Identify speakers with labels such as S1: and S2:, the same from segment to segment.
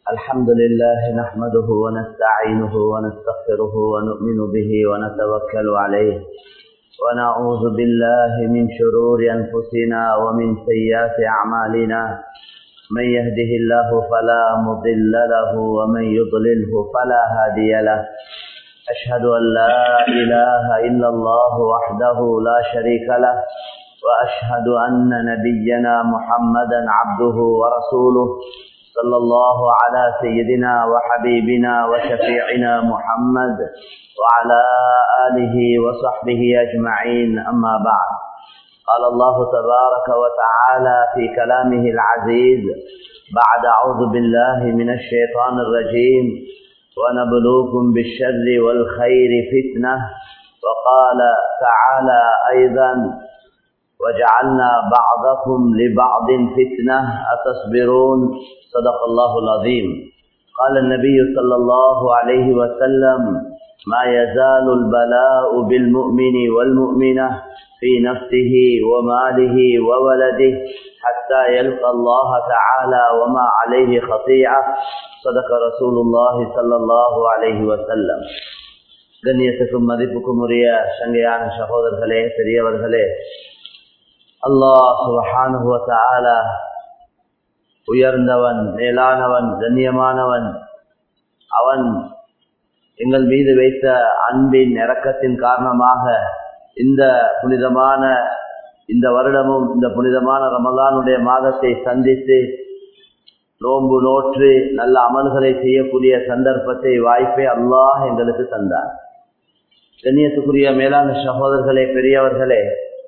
S1: الحمد لله نحمده ونستعينه ونستغفره ونؤمن به ونتوكل عليه ونعوذ بالله من شرور أنفسنا ومن سيئات أعمالنا من يهده الله فلا مضل له ومن يضلله فلا هادي له أشهد أن لا إله إلا الله وحده لا شريك له وأشهد أن نبينا محمدا عبده ورسوله صلى الله على سيدنا وحبيبنا وشفيعنا محمد وعلى آله وصحبه أجمعين أما بعد قال الله تبارك وتعالى في كلامه العزيز بعد أعوذ بالله من الشيطان الرجيم ونبلوكم بالشر والخير فتنة وقال تعالى أيضا وجعلنا بعضكم لبعض فتنة أتصبرون صدق الله العظيم قال النبي صلى الله عليه وسلم ما يزال البلاء بالمؤمن والمؤمنة في نفسه وماله وولده حتى يلقى الله تعالى وما عليه خطيئة صدق رسول الله صلى الله عليه وسلم கண்ணியத்துக்கும் மதிப்புக்கும் உரிய சங்கையான சகோதரர்களே பெரியவர்களே அல்லாஹ் சுபஹானுவ உயர்ந்தவன் மேலானவன் கண்ணியமானவன் அவன் எங்கள் மீது வைத்த அன்பின் இறக்கத்தின் காரணமாக இந்த புனிதமான இந்த வருடமும் இந்த புனிதமான ரமலானுடைய மாதத்தை சந்தித்து நோன்பு நோற்று நல்ல அமல்களை செய்யக்கூடிய சந்தர்ப்பத்தை வாய்ப்பை அல்லாஹ் எங்களுக்கு தந்தார் கண்ணியத்துக்குரிய மேலான சகோதரர்களே பெரியவர்களே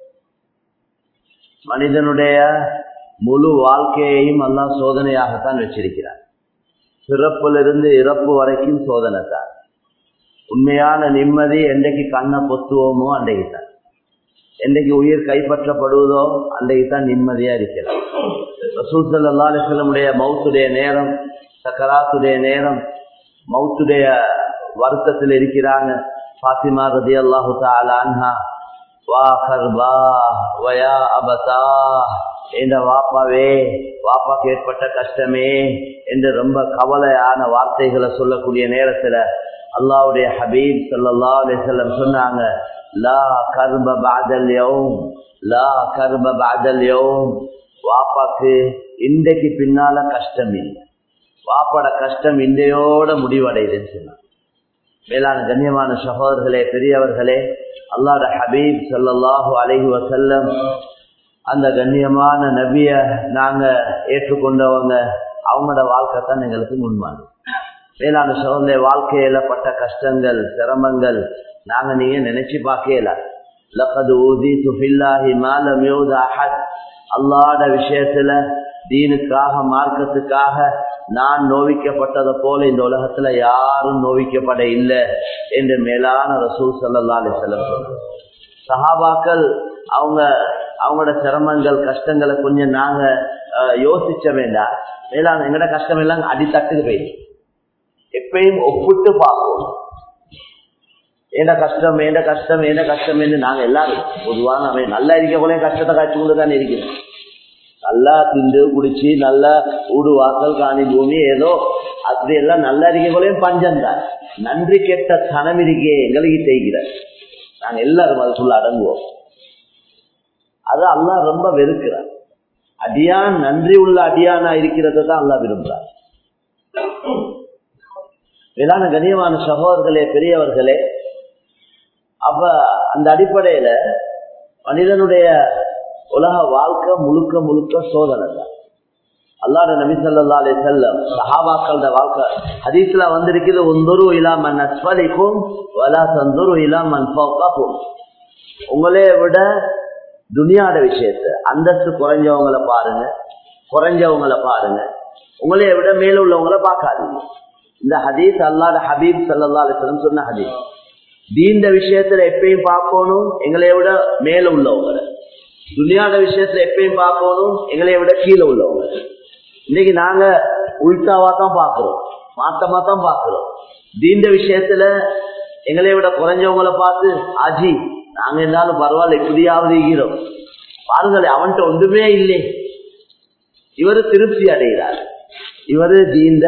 S1: மனிதனுடைய முழு வாழ்க்கையையும் எல்லாம் சோதனையாகத்தான் வச்சிருக்கிறார் பிறப்பிலிருந்து இறப்பு வரைக்கும் சோதனை தான் உண்மையான நிம்மதி என்றைக்கு கண்ணை பொத்துவோமோ அன்றைக்கு தான் என்றைக்கு உயிர் கைப்பற்றப்படுவதோ அன்றைக்கு தான் நிம்மதியா இருக்கிறார் ரசூல் சல்லா அலிஸ்லமுடைய மவுத்துடைய நேரம் சக்கராத்துடைய நேரம் மவுத்துடைய வருத்தத்தில் இருக்கிறாங்க பாத்திமா ரதி அல்லாஹு தாலான்ஹா வா கர்பா வயா அபதா என்ற வாப்பாவே வாப்பாக்கு ஏற்பட்ட கஷ்டமே என்று ரொம்ப கவலையான வார்த்தைகளை சொல்லக்கூடிய நேரத்துல அல்லாவுடைய ஹபீப் சல்லா அலிசல்லம் சொன்னாங்க லா கர்ப பாதல் யோம் லா கர்ப பாதல் யோம் வாப்பாக்கு இன்றைக்கு பின்னால கஷ்டம் இல்லை வாப்பாட கஷ்டம் இன்றையோட முடிவடையுதுன்னு சொன்னாங்க மேலான கண்ணியமான சகோதரர்களே பெரியவர்களே அல்லாட ஹபீப் சல்லாஹூ அலஹி வசல்லம் அந்த கண்ணியமான நபிய நாங்க ஏற்றுக்கொண்டவங்க அவங்களோட வாழ்க்கை தான் எங்களுக்கு முன்மான் மேலான சகோதர வாழ்க்கையில பட்ட கஷ்டங்கள் சிரமங்கள் நாங்க நீங்க நினைச்சு பார்க்கல லக்கது ஊதி துஃபில்லாஹி மாலம் யோதாஹத் அல்லாட விஷயத்துல தீனுக்காக மார்க்கத்துக்காக நான் நோவிக்கப்பட்டதை போல இந்த உலகத்துல யாரும் நோவிக்கப்பட இல்லை என்று மேலான ரசூல் சல்லா அலிசல்லம் சொன்னார் சஹாபாக்கள் அவங்க அவங்களோட சிரமங்கள் கஷ்டங்களை கொஞ்சம் நாங்க யோசிச்ச வேண்டாம் மேலான எங்கட கஷ்டம் எல்லாம் அடித்தட்டுக்கு போயிடும் எப்பயும் ஒப்பிட்டு பார்ப்போம் ஏண்ட கஷ்டம் ஏண்ட கஷ்டம் ஏண்ட கஷ்டம் என்று நாங்க எல்லாரும் பொதுவாக நம்ம நல்லா இருக்க போல கஷ்டத்தை காய்ச்சி கொண்டு தான் இருக்கிறோம் நல்லா திண்டு குடிச்சு நல்லா ஊடு வாசல் காணி பூமி ஏதோ அப்படி எல்லாம் நல்லா இருக்க போலையும் பஞ்சம் தான் நன்றி கெட்ட தனம் இருக்கே எங்களுக்கு செய்கிற நாங்க எல்லாரும் அதுக்குள்ள அடங்குவோம் அது அல்லா ரொம்ப வெறுக்கிறார் அடியான் நன்றி உள்ள அடியானா இருக்கிறத தான் அல்லா விரும்புறார் மேலான கண்ணியமான சகோதரர்களே பெரியவர்களே அப்ப அந்த அடிப்படையில மனிதனுடைய உலக வாழ்க்கை முழுக்க முழுக்க சோதனை தான் அல்லாட நபி சொல்லா அலி செல்லம் சஹாபாக்களோட வாழ்க்கை ஹதீஸ்ல வந்திருக்கிறது ஒந்தொரு இல்லாமன் அஸ்வலிக்கும் வலா தந்தொரு இல்லாமன் உங்களே விட துனியாட விஷயத்த அந்தஸ்து குறைஞ்சவங்களை பாருங்க குறைஞ்சவங்களை பாருங்க உங்களைய விட மேல உள்ளவங்களை பார்க்காதீங்க இந்த ஹதீஸ் அல்லாத ஹபீப் சல்லா அலிஸ்லம் சொன்ன ஹதீஸ் தீந்த விஷயத்துல எப்பயும் பார்க்கணும் எங்களைய விட மேல உள்ளவங்க துனியாட விஷயத்துல எப்பயும் பார்க்கணும் எங்களைய விட கீழே உள்ளவங்க இன்னைக்கு நாங்க உள்டாவா தான் பாக்குறோம் மாத்தமா தான் பாக்குறோம் தீந்த விஷயத்துல எங்களைய விட குறைஞ்சவங்களை பார்த்து ஆஜி நாங்க இருந்தாலும் பரவாயில்ல இப்படியாவது இருக்கிறோம் பாருங்களேன் அவன்கிட்ட ஒன்றுமே இல்லை இவரு திருப்தி அடைகிறார் இவரு தீந்த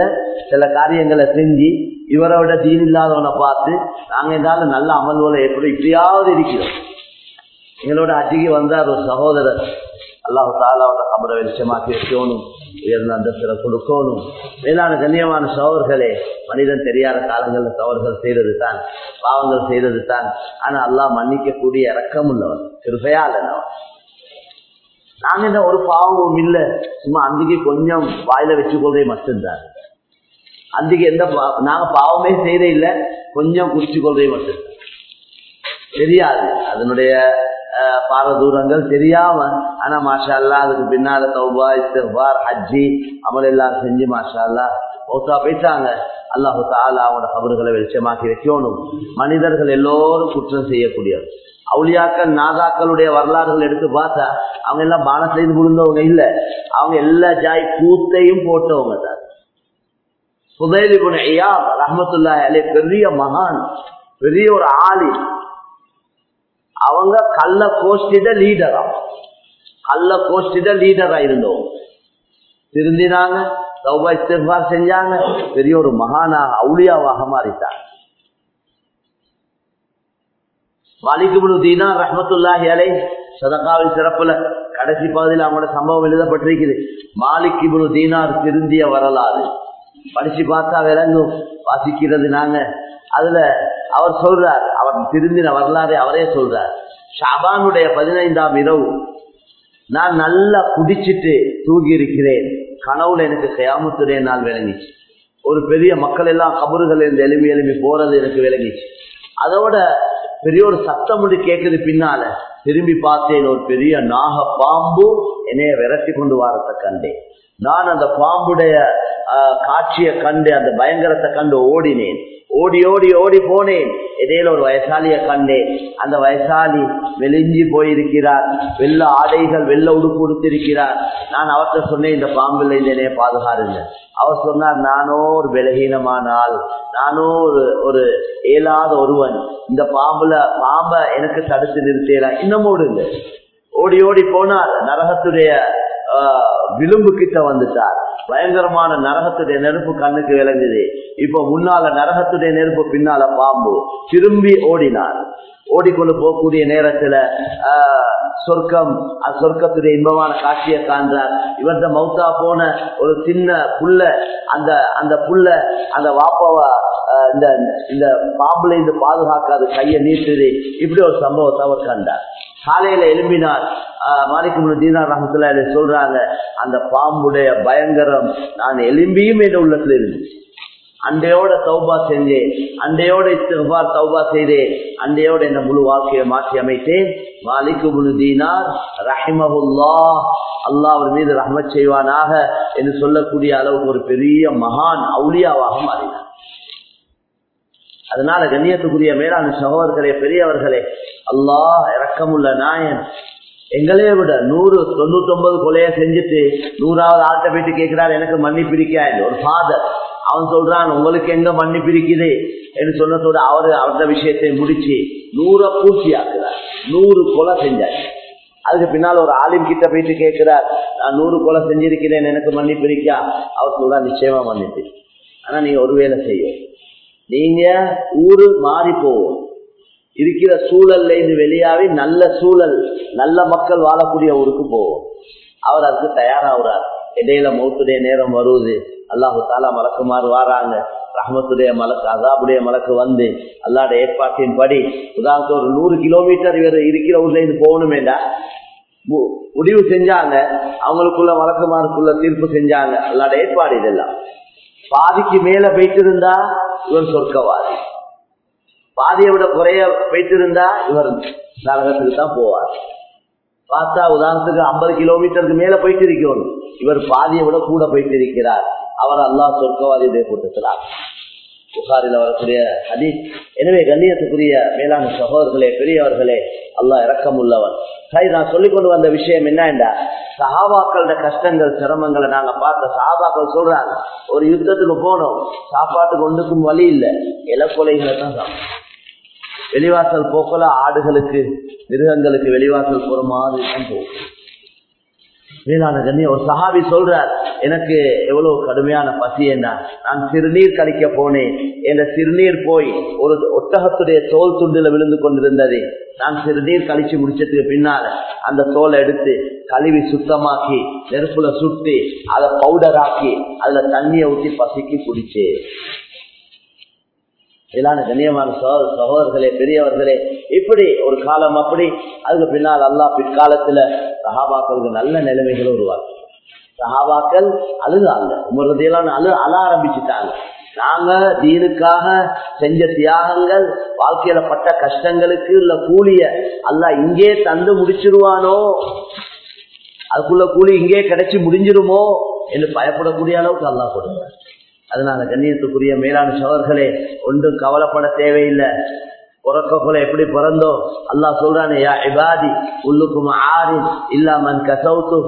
S1: சில காரியங்களை செஞ்சு இவரை விட தீன் இல்லாதவனை பார்த்து நாங்க இருந்தாலும் நல்ல அமல்களை எப்படி இப்படியாவது இருக்கிறோம் எங்களோட அஜிக்கு வந்தார் ஒரு சகோதரர் அல்லாஹு தாலா அவரை கபரை வெளிச்சமாக்கி வைக்கணும் உயர்ந்த அந்தஸ்தில கொடுக்கணும் மேலான கண்ணியமான சோழர்களே மனிதன் தெரியாத காலங்களில் தவறுகள் செய்தது தான் பாவங்கள் செய்தது தான் ஆனா அல்லாஹ் மன்னிக்கக்கூடிய இறக்கம் உள்ளவன் கிருபையாளனவன் நாங்க இந்த ஒரு பாவமும் இல்ல சும்மா அந்திக்கு கொஞ்சம் வாயில வச்சுக்கொள்றே மட்டும்தான் அந்திக்கு எந்த பா- நாங்க பாவமே செய்த இல்ல கொஞ்சம் குடிச்சு கொள்றே மட்டும்தான் தெரியாது அதனுடைய அஹ், பாரதூரங்கள் தெரியாம ஆனா மாஷா அல்லா அதுக்கு பின்னால தௌபா இஸ்திஃபார் ஹஜ்ஜி அமல் எல்லாம் செஞ்சு மாஷா அல்லா ஒத்தா போயிட்டாங்க அல்லாஹு தாலா அவங்களோட கபறுகளை வெளிச்சமாக்கி வைக்கணும் மனிதர்கள் எல்லோரும் குற்றம் செய்யக்கூடியவர் அவுளியாக்கள் நாதாக்களுடைய வரலாறுகள் எடுத்து பார்த்தா அவங்க எல்லாம் பானத்திலிருந்து விழுந்தவங்க இல்ல அவங்க எல்லா ஜாய் கூத்தையும் போட்டவங்க தான் சுதைலி குண ஐயா ரஹமத்துல்லா அலே பெரிய மகான் பெரிய ஒரு ஆளி அவங்க கள்ள கோஷ்டிட லீடரா கள்ள கோஷ்டிட லீடரா இருந்தவங்க திருந்தினாங்க சௌபா இஸ்திஃபார் செஞ்சாங்க பெரிய ஒரு மகானா அவுளியாவாக மாறிட்டாங்க மாலிகுபுனு தீனா ரஹமத்துல்லாஹி அலை சதகாவின் சிறப்புல கடைசி பகுதியில் அவங்களோட சம்பவம் எழுதப்பட்டிருக்குது மாலிக் இப்னு தீனார் திருந்திய வரலாறு படிச்சு பார்த்தா விளங்கும் வாசிக்கிறது நாங்க அதுல அவர் சொல்றார் அவர் திருந்தின வரலாறு அவரே சொல்றார் ஷாபானுடைய பதினைந்தாம் இரவு நான் நல்லா குடிச்சிட்டு தூங்கி இருக்கிறேன் கனவுல எனக்கு கயாமத்துடைய நாள் விளங்கிச்சு ஒரு பெரிய மக்கள் எல்லாம் கபறுகள் இருந்து எழுப்பி எழுப்பி போறது எனக்கு விளங்கிச்சு அதோட பெரிய ஒரு சத்தம் ஒன்று கேட்குது பின்னால திரும்பி பார்த்தேன் ஒரு பெரிய நாக பாம்பு என்னைய விரட்டி கொண்டு வரத்தை கண்டேன் நான் அந்த பாம்புடைய ஆஹ், காட்சியை கண்டு அந்த பயங்கரத்தை கண்டு ஓடினேன் ஓடி ஓடி ஓடி போனேன் இடையில ஒரு வயசாலிய கண்டேன் அந்த வயசாலி வெளிஞ்சி போயிருக்கிறார் வெள்ள ஆடைகள் வெள்ள உடுப்பு உடுத்திருக்கிறார் நான் அவர்கிட்ட சொன்னேன் இந்த பாம்பில் இந்த என்னைய பாதுகாருங்க அவர் சொன்னார் நானோ ஒரு பலகீனமான ஆள் நானோ ஒரு ஒரு இயலாத ஒருவன் இந்த பாம்புல பாம்ப எனக்கு தடுத்து நிறுத்தலாம் இன்னும் ஓடுங்க ஓடி ஓடி போனார் நரகத்துடைய ஆஹ், விளிம்பு கிட்ட வந்துட்டார் பயங்கரமான நரகத்துடைய நெருப்பு கண்ணுக்கு விளங்குது இப்போ முன்னால நரகத்துடைய நெருப்பு பின்னால பாம்பு திரும்பி ஓடினார் ஓடிக்கொண்டு போகக்கூடிய நேரத்துல ஆஹ், சொர்க்கம் அந்த சொர்க்கத்துடைய இன்பமான காட்சியை காண்றார் இவர்த மௌத்தா போன ஒரு சின்ன புல்ல அந்த அந்த புல்ல அந்த வாப்பாவ ஆஹ், இந்த இந்த பாம்புல இருந்து பாதுகாக்காது கையை நீட்டுது இப்படி ஒரு சம்பவத்தை அவர் கண்டார் காலையில எழும்பினார் மாலிக்கு தீனார் ரஹமத்துல சொல்றாங்க அந்த பாம்புடைய பயங்கரம் நான் எலும்பியும் என்ற உள்ளத்துல இருந்துச்சு அண்டையோட தௌபா செஞ்சேன் அண்டையோட இஸ்திஃபார் தௌபா செய்தேன் அண்டையோட என்ன முழு வாழ்க்கையை மாற்றி அமைத்தேன் மாலிக்கு முழு தீனார் ரஹிமஹுல்லா அல்லாஹ் அவர் மீது ரஹமத் செய்வானாக என்று சொல்லக்கூடிய அளவுக்கு ஒரு பெரிய மகான் அவுலியாவாக மாறினார் அதனால கண்ணியத்துக்குரிய மேலான சகோதரர்களே பெரியவர்களே அல்லாஹ் இரக்கமுள்ள நாயன் எங்களையே விட நூறு தொண்ணூத்தி ஒன்பது கொலைய செஞ்சுட்டு நூறாவது ஆள்கிட்ட போயிட்டு கேட்கிறார் எனக்கு மன்னிப்பு இருக்கா ஒரு ஃபாதர் அவன் சொல்றான் உங்களுக்கு எங்க மன்னிப்பு இருக்குது என்று சொன்னதோட அவரு அவரது விஷயத்தை முடிச்சு நூற பூர்த்தி ஆக்குறார் நூறு கொலை செஞ்சார் அதுக்கு பின்னால் ஒரு ஆலிம் கிட்ட போயிட்டு கேட்கிறார் நான் நூறு கொலை செஞ்சிருக்கிறேன் எனக்கு மன்னிப்பு இருக்கா அவர் சொல்றா நிச்சயமா மன்னிப்பு ஆனா நீங்க ஒரு வேலை செய்யும் நீங்க ஊரு மாறி போவோம் இருக்கிற சூழல்ல இருந்து வெளியாவி நல்ல சூழல் நல்ல மக்கள் வாழக்கூடிய ஊருக்கு போவோம் அவர் அதுக்கு தயாராகிறார் இடையில மௌத்துடைய நேரம் வருவது அல்லாஹு தாலா மலக்குமாறு வாராங்க ரஹமத்துடைய மலக்கு அசாபுடைய மலக்கு வந்து அல்லாட ஏற்பாட்டின் படி உதாரணத்துக்கு ஒரு நூறு கிலோமீட்டர் இவர் இருக்கிற ஊர்ல இருந்து போகணுமேண்டா மு- முடிவு செஞ்சாங்க அவங்களுக்குள்ள வழக்கமாருக்குள்ள தீர்ப்பு செஞ்சாங்க அல்லாட ஏற்பாடு இதெல்லாம் பாதிக்கு மேல போயிட்டு இருந்தா இவர் சொர்க்கவாதி பாதியை விட குறைய போயிட்டு இருந்தா இவர் நரகத்துக்கு தான் போவார் பார்த்தா உதாரணத்துக்கு ஐம்பது கிலோமீட்டருக்கு மேல போயிட்டு இருக்கணும் இவர் பாதியை விட கூட போயிட்டு இருக்கிறார் அவர் அல்லாஹ் சொர்க்கவாதியுடைய கூட்டத்திலார் புகாரில் வரக்கூடிய ஹதீஸ் எனவே கண்ணியத்துக்குரிய மேலான சகோதரர்களே பெரியவர்களே அல்லாஹ் இரக்கம் உள்ளவன் சரி நான் சொல்லிக் கொண்டு வந்த விஷயம் என்னண்டா சஹாபாக்களோட கஷ்டங்கள் சிரமங்களை நாங்க பார்த்த சஹாபாக்கள் சொல்றாங்க ஒரு யுத்தத்துக்கு போனோம் சாப்பாட்டுக்கு ஒன்றுக்கும் வழி இல்லை இலக்கொலைகளை தான் சாப்பிடும் வெளிவாசல் போக்கல ஆடுகளுக்கு மிருகங்களுக்கு வெளிவாசல் போற மாதிரி தான் போகும் மேலான கண்ணி ஒரு சஹாபி சொல்றார் எனக்கு எவ்வளவு கடுமையான பசி என்ன நான் சிறுநீர் கழிக்க போனேன் என்ற சிறுநீர் போய் ஒரு ஒட்டகத்துடைய தோல் துண்டுல விழுந்து கொண்டிருந்தது நான் சிறுநீர் கழிச்சு முடிச்சதுக்கு பின்னால அந்த தோலை எடுத்து கழுவி சுத்தமாக்கி நெருப்புல சுட்டி அதை பவுடர் ஆக்கி அதுல தண்ணியை ஊற்றி பசிக்கு குடிச்சேன் இதான கண்ணியமான சகோதர சகோதரர்களே பெரியவர்களே இப்படி ஒரு காலம் அப்படி அதுக்கு பின்னால் அல்லா பிற்காலத்துல சஹாபாக்களுக்கு நல்ல நிலைமைகளை உருவாக்கு சஹாபாக்கள் அழுதாங்க உமரதையெல்லாம் அழு அழ ஆரம்பிச்சுட்டாங்க நாங்க தீனுக்காக செஞ்ச தியாகங்கள் வாழ்க்கையில பட்ட கஷ்டங்களுக்கு உள்ள கூலிய அல்ல இங்கே தந்து முடிச்சிருவானோ அதுக்குள்ள கூலி இங்கே கிடைச்சி முடிஞ்சிருமோ என்று பயப்படக்கூடிய அளவுக்கு அல்லா கொடுங்க அதனால கண்ணியத்துக்குரிய மேலான சோழர்களே ஒன்றும் கவலைப்பட தேவையில்லை பிறக்கக்குள்ள எப்படி பிறந்தோம் அல்லாஹ் சொல்றானே யா இபாதி உள்ளுக்கும் ஆரி இல்லாமன் கசவுத்து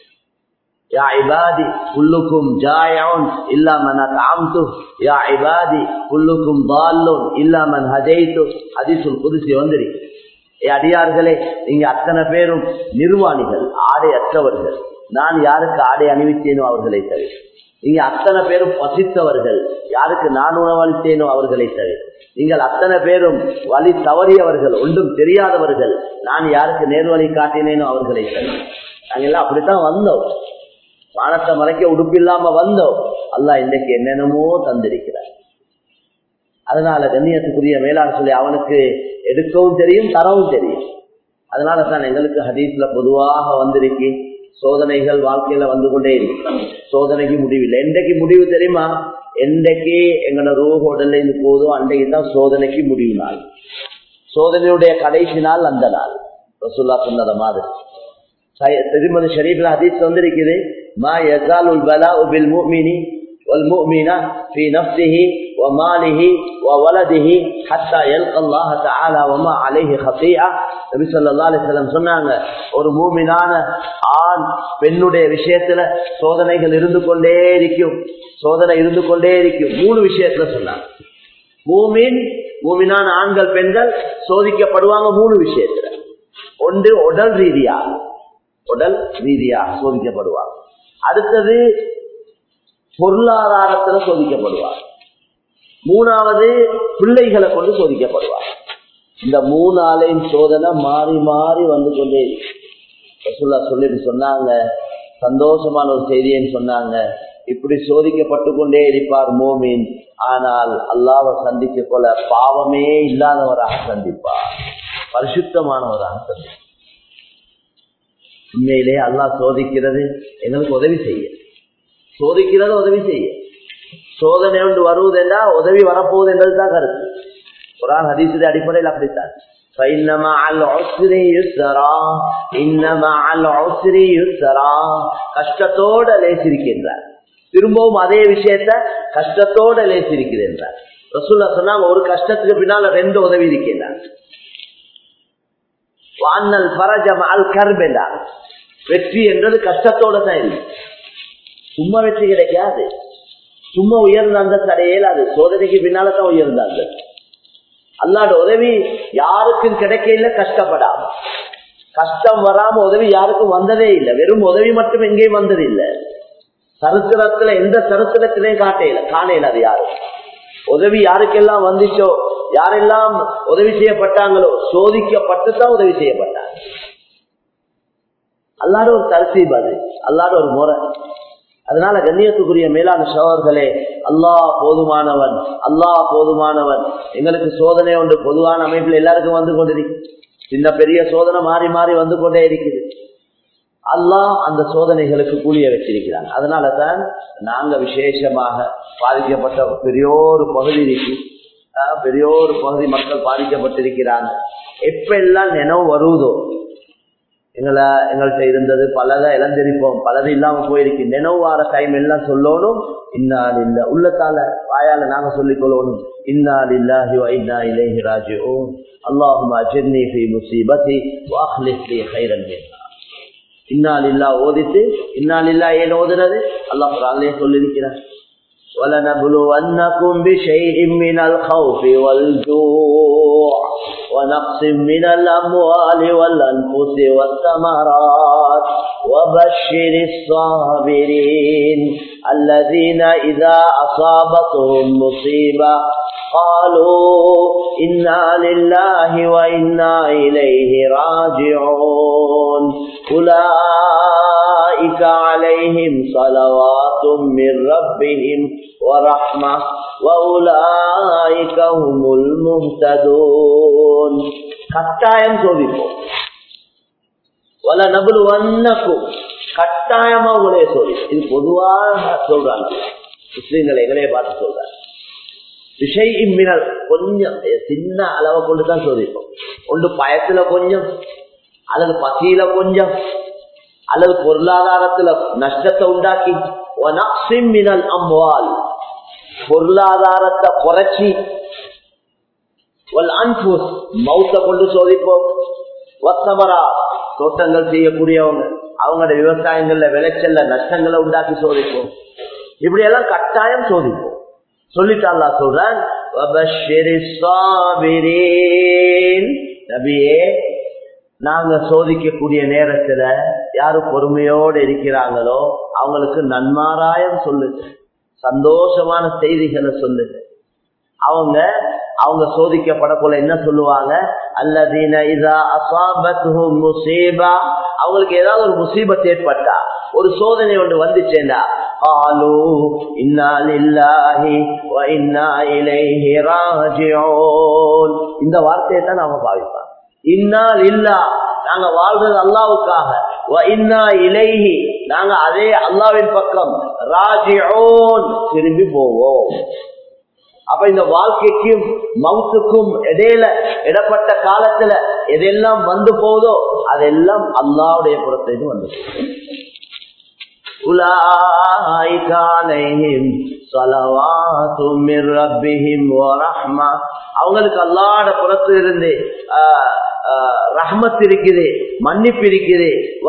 S1: يا عبادي كلكم جائع إلا من أطعمته يا عبادي كلكم ضال إلا من هديته حديث القدس வந்திருக்கு அடியார்களே நீங்க அத்தனை பேரும் நிர்வாணிகள் ஆடை அற்றவர்கள் நான் யாருக்கு ஆடை அணிவித்தேனோ அவர்களை தவிர நீங்க அத்தனை பேரும் பசித்தவர்கள் யாருக்கு நான் உணவளித்தேனோ அவர்களை தவிர நீங்கள் அத்தனை பேரும் வழி தவறியவர்கள் ஒன்றும் தெரியாதவர்கள் நான் யாருக்கு நேர்வழி காட்டினேனோ அவர்களை தவிர நாங்க எல்லாம் அப்படித்தான் வந்தோம் வானத்தை மறைக்க உடுப்பில்லாம வந்தோம் அல்லா இன்றைக்கு என்னென்னமோ தந்திருக்கிறார் அதனால கண்ணியத்துக்குரிய மேலாண் சொல்லி அவனுக்கு எடுக்கவும் தெரியும் தரவும் தெரியும் அதனால தான் எங்களுக்கு ஹதீஸ்ல பொதுவாக வந்திருக்கு சோதனைகள் வாழ்க்கையில வந்து கொண்டே இருக்கு சோதனைக்கு முடிவில்லை என்றைக்கு முடிவு தெரியுமா என்றைக்கு எங்களோட ரோஹோடல்ல இருந்து போதும் அன்றைக்கு தான் சோதனைக்கு முடிவு நாள் சோதனையுடைய கடைசி நாள் அந்த நாள் ரசுல்லா சொன்னத மாதிரி திருமதி ஷரீஃப்ல ஹதீஸ் வந்திருக்குது மா யசாலுல் பலாஉ பில் முஃமினி والمؤمن في نفسه وماله وولده حتى يلقى الله تعالى وما عليه خطيئة நபி ஸல்லல்லாஹு அலைஹி வஸல்லம் சொன்னாங்க ஒரு மூமினான ஆண் பெண்ணுடைய விஷயத்துல சோதனைகள் இருந்து கொண்டே இருக்கும் சோதனை இருந்து கொண்டே இருக்கும் மூணு விஷயத்துல சொன்னாங்க மூமின் மூமினான ஆண்கள் பெண்கள் சோதிக்கப்படுவாங்க மூணு விஷயத்துல ஒன்று உடல் ரீதியாக உடல் ரீதியாக சோதிக்கப்படுவாங்க அடுத்தது பொருளாதாரத்துல சோதிக்கப்படுவார் மூணாவது பிள்ளைகளை கொண்டு சோதிக்கப்படுவார் இந்த மூணாலையும் சோதனை மாறி மாறி வந்து கொண்டே ரசுல்லா சொல்லிட்டு சொன்னாங்க சந்தோஷமான ஒரு செய்தின்னு சொன்னாங்க இப்படி சோதிக்கப்பட்டு கொண்டே இருப்பார் மோமின் ஆனால் அல்லாவை சந்திக்க போல பாவமே இல்லாதவராக சந்திப்பார் பரிசுத்தமானவராக சந்திப்பார் உண்மையிலே அல்லாஹ் சோதிக்கிறது எங்களுக்கு உதவி செய்ய சோதிக்கிறது உதவி செய்ய சோதனை ஒன்று வருவதென்றா உதவி வரப்போகுது என்றதுதான் கருத்து குரான் ஹதீசுடைய அடிப்படையில் அப்படித்தான் கஷ்டத்தோட லேசிருக்கின்றார் திரும்பவும் அதே விஷயத்த கஷ்டத்தோட லேசிருக்கிறேன்றார் ரசூல்லா சொன்னாங்க ஒரு கஷ்டத்துக்கு பின்னால ரெண்டு உதவி இருக்கின்றார் வானல் பரஜம் அல் கர்பெண்டா வெற்றி என்றது கஷ்டத்தோட தான் இல்லை சும்மா வெற்றி கிடைக்காது சும்மா உயர்ந்த அந்த தடையில் அது சோதனைக்கு பின்னால தான் உயர்ந்த அந்த அல்லாட உதவி யாருக்கும் கிடைக்கல கஷ்டப்படாம கஷ்டம் வராம உதவி யாருக்கும் வந்ததே இல்லை வெறும் உதவி மட்டும் எங்கேயும் வந்தது இல்லை சரித்திரத்துல எந்த சரித்திரத்திலையும் காட்டையில காணையில அது யாரும் உதவி யாருக்கெல்லாம் வந்துச்சோ யாரெல்லாம் உதவி செய்யப்பட்டாங்களோ சோதிக்கப்பட்டு தான் உதவி செய்யப்பட்டாங்க அல்லாட ஒரு தரசீப் அது அல்லாட ஒரு முறை அதனால கண்ணியத்துக்குரிய மேலான சோழர்களே அல்லாஹ் போதுமானவன் அல்லாஹ் போதுமானவன் எங்களுக்கு சோதனை ஒன்று பொதுவான அமைப்பில் எல்லாருக்கும் வந்து கொண்டிருக்கு சின்ன பெரிய சோதனை மாறி மாறி வந்து கொண்டே இருக்குது அல்லாஹ் அந்த சோதனைகளுக்கு கூலிய வச்சிருக்கிறான் அதனால தான் நாங்க விசேஷமாக பாதிக்கப்பட்ட பெரியோரு பகுதி இருக்கு பெரியோரு பகுதி மக்கள் பாதிக்கப்பட்டிருக்கிறாங்க எப்ப எல்லாம் நினைவு வருவதோ எங்களை எங்கள்கிட்ட இருந்தது பலதை இழந்திருப்போம் பலது இல்லாம போயிருக்கு நினைவு வார டைம் எல்லாம் சொல்லணும் இன்னால் இல்ல உள்ளத்தால வாயால நாங்க சொல்லிக் கொள்ளணும் இன்னால் இல்லாஹி இன்னா இலேஹி ராஜிஓம் அல்லாஹும் அஜர்னி ஃபி முசீபதி வாஹ்லிஃப் லி கைரன் மின்ஹா இன்னால் இல்லா ஓதிட்டு இன்னால் இல்லா ஏன் ஓதுனது அல்லாஹ் குரான்லயே சொல்லியிருக்கிறார் ولنبلونكم بشيء من الخوف والجوع ونقص من الأموال والأنفس والثمرات وبشر الصابرين الذين إذا أصابتهم مصيبة قالوا إنا لله وإنا إليه راجعون أولئك عليهم صلوات من ربهم ورحمة وأولئك هم المهتدون கட்டாயம் சோதிப்போம் வல நபுல் வண்ணக்கும் கட்டாயமா உங்களே சோதி இது பொதுவாக சொல்றாங்க முஸ்லீம்களை எங்களையே பார்த்து சொல்றாங்க விஷய் இம்மினல் கொஞ்சம் சின்ன அளவை கொண்டுதான் சோதிப்போம் ஒன்று பயத்துல கொஞ்சம் அல்லது பசியில கொஞ்சம் அல்லது பொருளாதாரத்துல நஷ்டத்தை உண்டாக்கி மினல் அம்வால் பொருளாதாரத்தை குறைச்சி மவுத்த கொண்டு சோதிப்போம் ஒத்தமரா தோட்டங்கள் செய்யக்கூடியவங்க அவங்களோட விவசாயங்கள்ல விளைச்சல்ல நஷ்டங்களை உண்டாக்கி சோதிப்போம் இப்படி எல்லாம் கட்டாயம் சோதிப்போம் சொல்லிட்டாங்களா சொல்றேன் நபியே நாங்க சோதிக்கக்கூடிய நேரத்துல யாரு பொறுமையோடு இருக்கிறாங்களோ அவங்களுக்கு நன்மாராயம் சொல்லுங்க சந்தோஷமான செய்திகளை சொல்லுங்க அவங்க அவங்க சோதிக்கப்படக்குள்ள என்ன சொல்லுவாங்க அல்லதீன இதா அசாபத்துஹும் முசீபா அவங்களுக்கு ஏதாவது ஒரு முசீபத் ஏற்பட்டா ஒரு சோதனை ஒன்று வந்துச்சேண்டா ஆலு இன்னா லில்லாஹி வ இன்னா இலைஹி ராஜிஊன் இந்த வார்த்தையை தான் நாம பாவிப்பாங்க இன்னா இல்லா நாங்க வாழ்றது அல்லாவுக்காக வ இன்னா இலைஹி நாங்க அதே அல்லாவின் பக்கம் ராஜிஊன் திரும்பி போவோம் அப்ப இந்த வாழ்க்கைக்கும் மவுத்துக்கும் இடையில இடப்பட்ட காலத்துல எதெல்லாம் வந்து போதோ அதெல்லாம் அல்லாவுடைய புறத்திலிருந்து வந்து அவங்களுக்கு அல்லாட புறத்திலிருந்து ரஹ்மத் இருக்குது மன்னிப்பு இருக்குது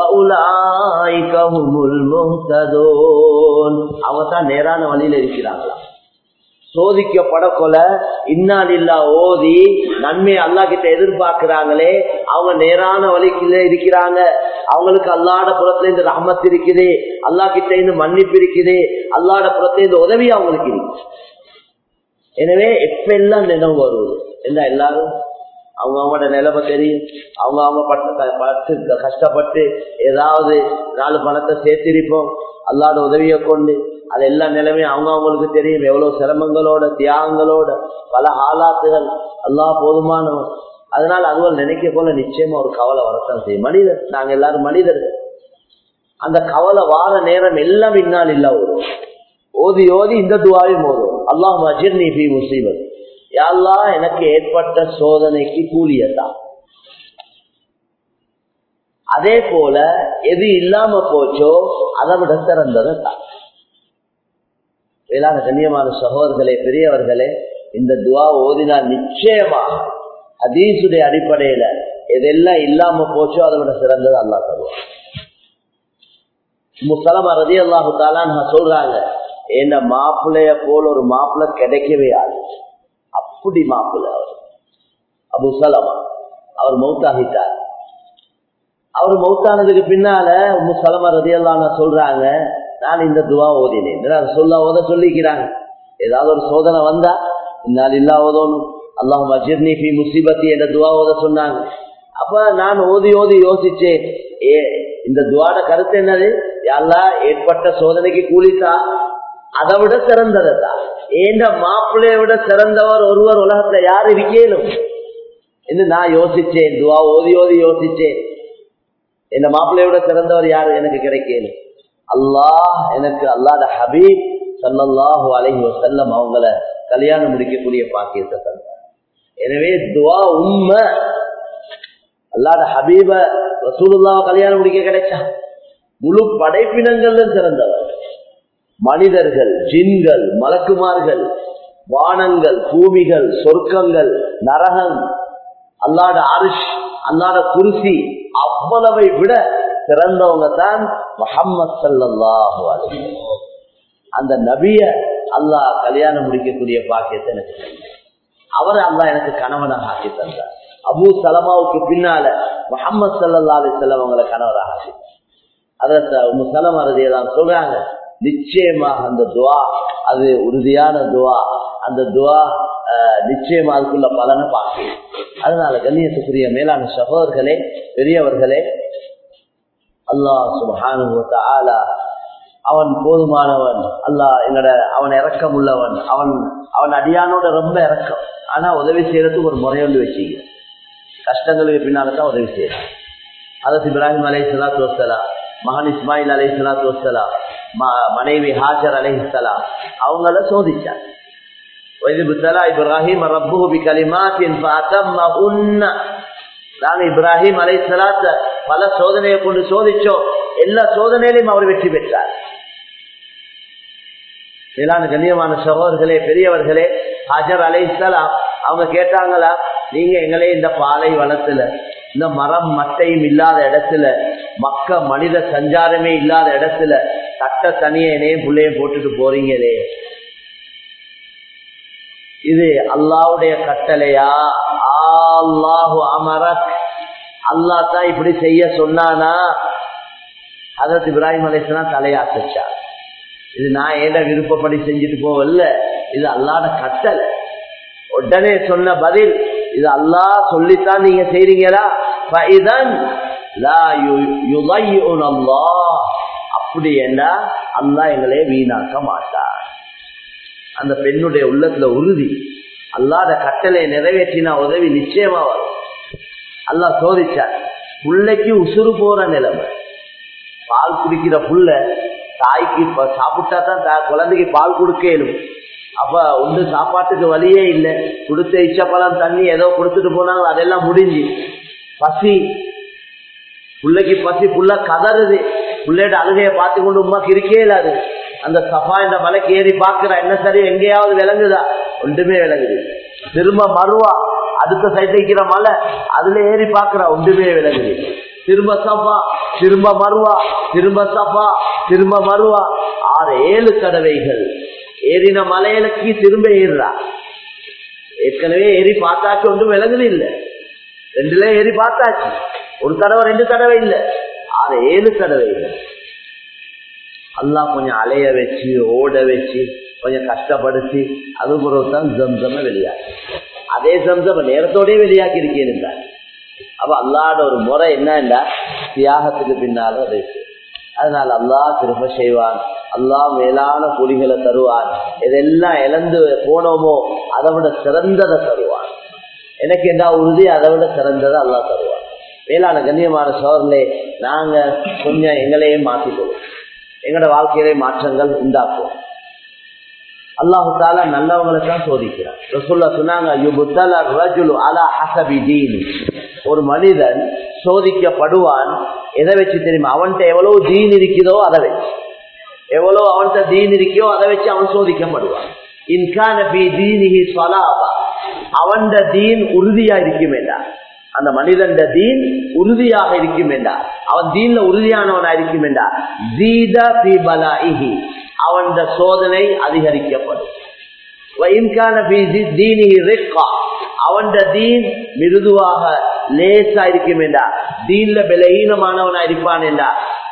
S1: அவங்க தான் நேரான வழியில இருக்கிறாங்களா சோதிக்கப்படக்கொல இன்னாலில்லா ஓதி நன்மையை அல்லா கிட்ட எதிர்பார்க்கிறாங்களே அவங்க நேரான வழிக்குள்ள இருக்கிறாங்க அவங்களுக்கு அல்லாட புறத்துல இருந்து ரஹமத் இருக்குது அல்லா கிட்ட இருந்து மன்னிப்பு இருக்குது அல்லாட புறத்துல இருந்து உதவி அவங்களுக்கு இருக்கு எனவே எப்ப எல்லாம் நினைவு வருவது என்ன எல்லாரும் அவங்க அவங்களோட நிலைமை தெரியும் அவங்க அவங்க பட்டு பட்டு கஷ்டப்பட்டு ஏதாவது நாலு பணத்தை சேர்த்திருப்போம் அல்லாட உதவியை கொண்டு அது எல்லா நிலைமையும் அவங்க அவங்களுக்கு தெரியும் எவ்வளவு சிரமங்களோட தியாகங்களோட பல ஆலாத்துகள் அல்லா போதுமானவன் அதனால அதுவள் நினைக்க போல நிச்சயமா ஒரு கவலை வரத்தான் செய்யும் மனிதர் நாங்க எல்லாரும் மனிதர்கள் அந்த கவலை வார நேரம் எல்லாம் இன்னால் இல்ல வரும் ஓதி ஓதி இந்த துவாவையும் ஓதும் அல்லாஹ் மஜிர் நீ பி முசீபத் யாழ்லா எனக்கு ஏற்பட்ட சோதனைக்கு கூலியதான் அதே போல எது இல்லாம போச்சோ அதை விட சிறந்ததை தான் வேளாண் கண்ணியமான சகோதரர்களே பெரியவர்களே இந்த துவா ஓதினால் நிச்சயமாக அதீசுடைய அடிப்படையில எதெல்லாம் இல்லாம போச்சோ அதை விட சிறந்தது அல்லா தருவான் முசலமா ரதி அல்லாஹு தாலான்னு சொல்றாங்க என்ன மாப்பிள்ளைய போல ஒரு மாப்பிள்ளை கிடைக்கவே ஆகுது அப்படி மாப்பிள்ளை அவர் அபு சலமா அவர் மௌத்தாகிட்டார் அவர் மௌத்தானதுக்கு பின்னால முசலமா ரதி அல்லான்னு சொல்றாங்க நான் இந்த துவா ஓதினேன் சொல்ல ஓத சொல்லிக்கிறாங்க ஏதாவது ஒரு சோதனை வந்தா இன்னால் இல்லா ஓதணும் அல்லாஹ் அஜிர்னி பி முசிபத்தி என்ற துவா ஓத சொன்னாங்க அப்ப நான் ஓதி ஓதி யோசிச்சேன் ஏ இந்த துவாட கருத்து என்னது யாரா ஏற்பட்ட சோதனைக்கு கூலித்தா அதை விட சிறந்ததா ஏண்ட மாப்பிள்ளைய விட சிறந்தவர் ஒருவர் உலகத்துல யாரு இருக்கேனும் என்று நான் யோசிச்சேன் துவா ஓதி ஓதி யோசிச்சேன் இந்த மாப்பிள்ளைய விட சிறந்தவர் யாரு எனக்கு கிடைக்கணும் அல்லாஹ் எனக்கு அல்லாத ஹபீப் சல்லல்லாஹு அலைஹி வசல்லம் அவங்கள கல்யாணம் முடிக்கக்கூடிய பாக்கியத்தை தந்தார் எனவே துவா உண்மை அல்லாத ஹபீப ரசூலுல்லாவை கல்யாணம் முடிக்க கிடைச்சா முழு படைப்பினங்கள்ல சிறந்தவர் மனிதர்கள் ஜின்கள் மலக்குமார்கள் வானங்கள் பூமிகள் சொர்க்கங்கள் நரகம் அல்லாட அரிஷ் அல்லாட குருசி அவ்வளவை விட சிறந்தவங்க தான் முகம்மது சல்லாஹு அலி அந்த நபிய அல்லாஹ் கல்யாணம் முடிக்கக்கூடிய பாக்கியத்தை எனக்கு அவரை அல்லாஹ் எனக்கு கணவனாக ஆக்கி தந்தார் அபு சலமாவுக்கு பின்னால முகமது சல்லா அலி செல்லம் அவங்களை கணவராக ஆக்கி அதற்கு முசலம் அறுதியெல்லாம் சொல்றாங்க நிச்சயமாக அந்த துவா அது உறுதியான துவா அந்த துவா நிச்சயமா அதுக்குள்ள பலனை பார்க்கணும் அதனால கண்ணியத்துக்குரிய மேலான சகோதரர்களே பெரியவர்களே அல்லாஹ் சுபஹானுவத்த ஆலா அவன் போதுமானவன் அல்லாஹ் என்னோட அவன் இறக்கம் உள்ளவன் அவன் அவன் அடியானோட ரொம்ப இறக்கம் ஆனா உதவி செய்யறதுக்கு ஒரு முறையொண்டு வச்சுக்க கஷ்டங்களுக்கு பின்னால்தான் உதவி செய்யறான் அதற்கு இப்ராஹிம் அலை சலாத்து வசலாம் மகன் இஸ்மாயில் அலை சலாத்து வசலாம் மனைவி ஹாஜர் அலை சலாம் அவங்கள சோதிச்சார் இப்ராஹிம் ரப்பு கலிமாத்தின் நாங்க இப்ராஹிம் அலை சலாத்த பல சோதனையை கொண்டு சோதிச்சோம் எல்லா சோதனையிலையும் அவர் வெற்றி பெற்றார் மேலான கண்ணியமான சகோதரர்களே பெரியவர்களே ஹஜர் அலை சலாம் அவங்க கேட்டாங்களா நீங்க எங்களே இந்த பாலை வனத்துல இந்த மரம் மட்டையும் இல்லாத இடத்துல மக்க மனித சஞ்சாரமே இல்லாத இடத்துல தட்ட தனிய இணையும் பிள்ளையும் போட்டுட்டு போறீங்களே இது அல்லாவுடைய கட்டளையா அல்லாஹு அமரக் அல்லா தான் இப்படி செய்ய சொன்னானா அதற்கு இப்ராஹிம் அலிஸ்லாம் தலையாட்டுச்சா இது நான் ஏட விருப்பப்படி செஞ்சுட்டு போவல்ல இது அல்லாட கட்டளை உடனே சொன்ன பதில் இது அல்லா சொல்லித்தான் நீங்க செய்றீங்களா அப்படி என்ன அல்லா எங்களே வீணாக்க மாட்டார் அந்த பெண்ணுடைய உள்ளத்துல உறுதி அல்லாத கட்டளையை நிறைவேற்றினா உதவி நிச்சயமா வரும் அல்லா சோதிச்சார் புள்ளைக்கு உசுறு போற நிலைமை பால் குடிக்கிற புள்ள தாய்க்கு சாப்பிட்டா தான் குழந்தைக்கு பால் கொடுக்கலும் அப்ப ஒன்று சாப்பாட்டுக்கு வழியே இல்லை கொடுத்த இச்சப்பழம் தண்ணி ஏதோ கொடுத்துட்டு போனாங்க அதெல்லாம் முடிஞ்சு பசி பிள்ளைக்கு பசி புள்ள கதறுது பிள்ளையோட அழுகையை பார்த்து கொண்டு உமா கிரிக்கே இல்லாது அந்த சஃபா இந்த மலைக்கு ஏறி பாக்குறா என்ன சரி எங்கேயாவது விளங்குதா ஒன்றுமே விளங்குது திரும்ப மறுவா அடுத்த சைட்ல இருக்கிற மலை அதுல ஏறி பாக்குறா ஒன்றுமே விளங்குது திரும்ப சஃபா திரும்ப மறுவா திரும்ப சஃபா திரும்ப மறுவா ஆறு ஏழு தடவைகள் ஏறின மலையிலக்கு திரும்ப ஏறுறா ஏற்கனவே ஏறி பார்த்தாச்சு ஒன்றும் விலகுது இல்லை ரெண்டுல ஏறி பார்த்தாச்சு ஒரு தடவை ரெண்டு தடவை இல்லை ஆறு ஏழு தடவை இல்லை அல்லா கொஞ்சம் அலைய வச்சு ஓட வச்சு கொஞ்சம் கஷ்டப்படுத்தி அது பிறகுதான் ஜம்சம வெளியாக்கி அதே ஜம்சம நேரத்தோடய வெளியாக்கி இருக்கேன் அப்ப அல்லாட ஒரு முறை என்னண்டா தியாகத்துக்கு பின்னால அதை அதனால அல்லாஹ் திரும்ப செய்வான் அல்லாஹ் மேலான பொலிகளை தருவான் இதெல்லாம் இழந்து போனோமோ அதை விட சிறந்ததை தருவான் எனக்கு என்ன உறுதி அதை விட சிறந்ததை அல்லாஹ் தருவான் மேலான கண்ணியமான சோழர்களே நாங்க கொஞ்சம் எங்களையே மாற்றிக்கொள்வோம் எங்களோட வாழ்க்கையிலே மாற்றங்கள் உண்டாக்குவோம் அல்லாஹு தாலா நல்லவங்களை தான் சோதிக்கிறான் ரசூல்லா சொன்னாங்க ஒரு மனிதன் சோதிக்கப்படுவான் எதை வச்சு தெரியுமா அவன்கிட்ட எவ்வளவு தீன் இருக்குதோ அதை வச்சு எவ்வளவு அவன்கிட்ட தீன் இருக்கோ அதை வச்சு அவன் சோதிக்கப்படுவான் இன்கான அவன் தீன் உறுதியா இருக்குமேண்டா அந்த மனிதன் தீன் உறுதியாக இருக்குமேண்டா அவன் தீன்ல உறுதியானவனா இருக்குமேண்டா ஜீத பி அவன் சோதனை அதிகரிக்கப்படும் அவன் தீன் மிருதுவாக லேசா இருக்குமேண்டா தீன்ல பலகீனமானவனா இருப்பான் என்றா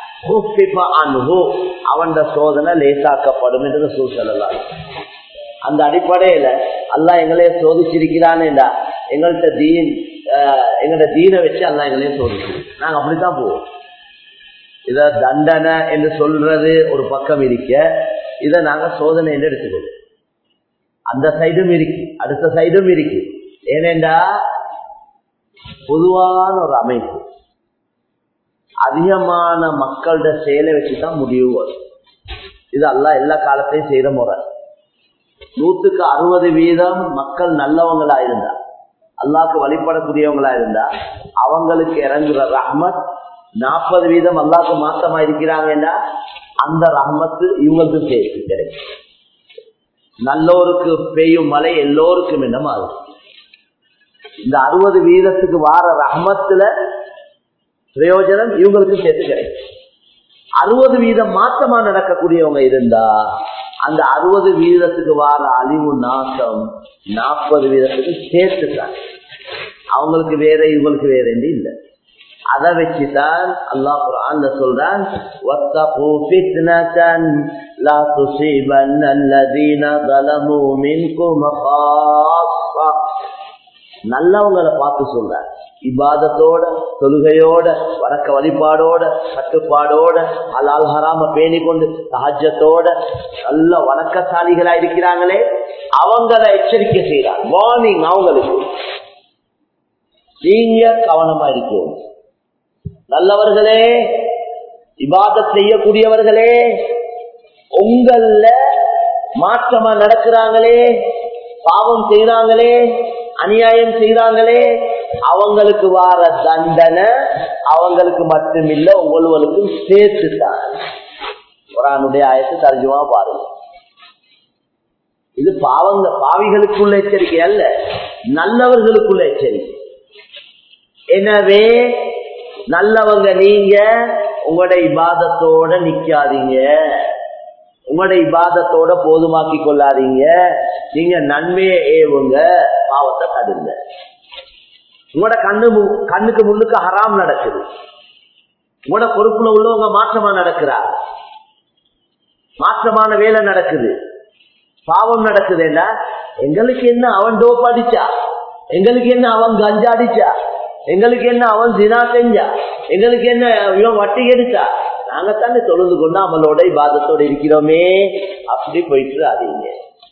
S1: அவன் சோதனை லேசாக்கப்படும் என்று சூழலாம் அந்த அடிப்படையில அல்லா எங்களையே சோதிச்சிருக்கிறான்டா எங்கள்கிட்ட தீன் எங்கள்ட தீனை வச்சு அல்லா எங்களையே சோதிச்சிருக்கு நாங்க அப்படித்தான் போவோம் இத தண்டனை என்று சொல்றது ஒரு பக்கம் இருக்க இதை நாங்க சோதனை என்று எடுத்துக்கொள்வோம் அந்த சைடும் இருக்கு அடுத்த சைடும் இருக்கு ஏனென்றா பொதுவான ஒரு அமைப்பு அதிகமான மக்களோட செயலை வச்சுதான் முடிவு வரும் இது அல்ல எல்லா காலத்தையும் செய்யற முறை நூத்துக்கு அறுபது வீதம் மக்கள் நல்லவங்களா இருந்தா அல்லாக்கு வழிபடக்கூடியவங்களா இருந்தா அவங்களுக்கு இறங்குற ரஹ்மத் நாற்பது வீதம் அல்லாக்கு மாத்தமா இருக்கிறாங்கன்னா அந்த ரஹ்மத்து இவங்களுக்கு சேர்த்து கிடைக்கும் நல்லோருக்கு பெய்யும் மழை எல்லோருக்கும் என்ன மாதிரி இந்த அறுபது வீதத்துக்கு வார ரஹ்மத்துல பிரயோஜனம் இவங்களுக்கு சேர்த்து கிடைக்கும் அறுபது வீதம் மாற்றமா நடக்கக்கூடியவங்க இருந்தா அந்த அறுபது வீதத்துக்கு வார அழிவு நாசம் நாற்பது வீதத்துக்கு சேர்த்துட்டாங்க அவங்களுக்கு வேற இவங்களுக்கு வேற இல்லை அதை வச்சுதான் அல்லாஹ் குர்ஆன்ல சொல்றான் வத்தகு ஃபித்னதன் லா துஸீபன் அல்லதீன ظلموا منكم خاصة நல்லவங்களை பார்த்து சொல்றார் இபாதத்தோட தொழுகையோட வணக்க வழிபாடோட கட்டுப்பாடோட ஹலால் ஹராம பேணி கொண்டு சஹஜத்தோட நல்ல வணக்கசாலிகளா இருக்கிறாங்களே அவங்கள எச்சரிக்கை செய்யறார் வார்னிங் அவங்களுக்கு நீங்க கவனமா இருக்கணும் நல்லவர்களே இபாதத் செய்யக்கூடியவர்களே உங்கள மாற்றமா நடக்கிறாங்களே பாவம் செய்யறாங்களே அநியாயம் செய்யறாங்களே அவங்களுக்கு வார தண்டனை அவங்களுக்கு மட்டுமில்ல ஒவ்வொருவருக்கும் சேர்த்துதான் குரானுடைய ஆயத்து தர்ஜுமா பாருங்க இது பாவங்க பாவிகளுக்குள்ள எச்சரிக்கை அல்ல நல்லவர்களுக்குள்ள எச்சரிக்கை எனவே நல்லவங்க நீங்க உங்களோட இபாதத்தோட நிக்காதீங்க உங்களோட இபாதத்தோட போதுமாக்கி கொள்ளாதீங்க நீங்க நன்மையை ஏவுங்க பாவத்தை தடுங்க உங்களோட கண்ணு மு- கண்ணுக்கு முன்னுக்கு ஹராம் நடக்குது உங்களோட பொறுப்புல உள்ளவங்க மாற்றமா நடக்கிறார் மாற்றமான வேலை நடக்குது பாவம் நடக்குதுல்ல எங்களுக்கு என்ன அவன் டோப் அடிச்சா எங்களுக்கு என்ன அவன் கஞ்சா அடிச்சா எங்களுக்கு என்ன அவன் தினா செஞ்சா எங்களுக்கு என்ன இவன் வட்டி எடுத்தா நாங்க தானே தொழுது கொண்டு அவளோட இபாதத்தோட இருக்கிறோமே அப்படி போயிட்டு அதீங்க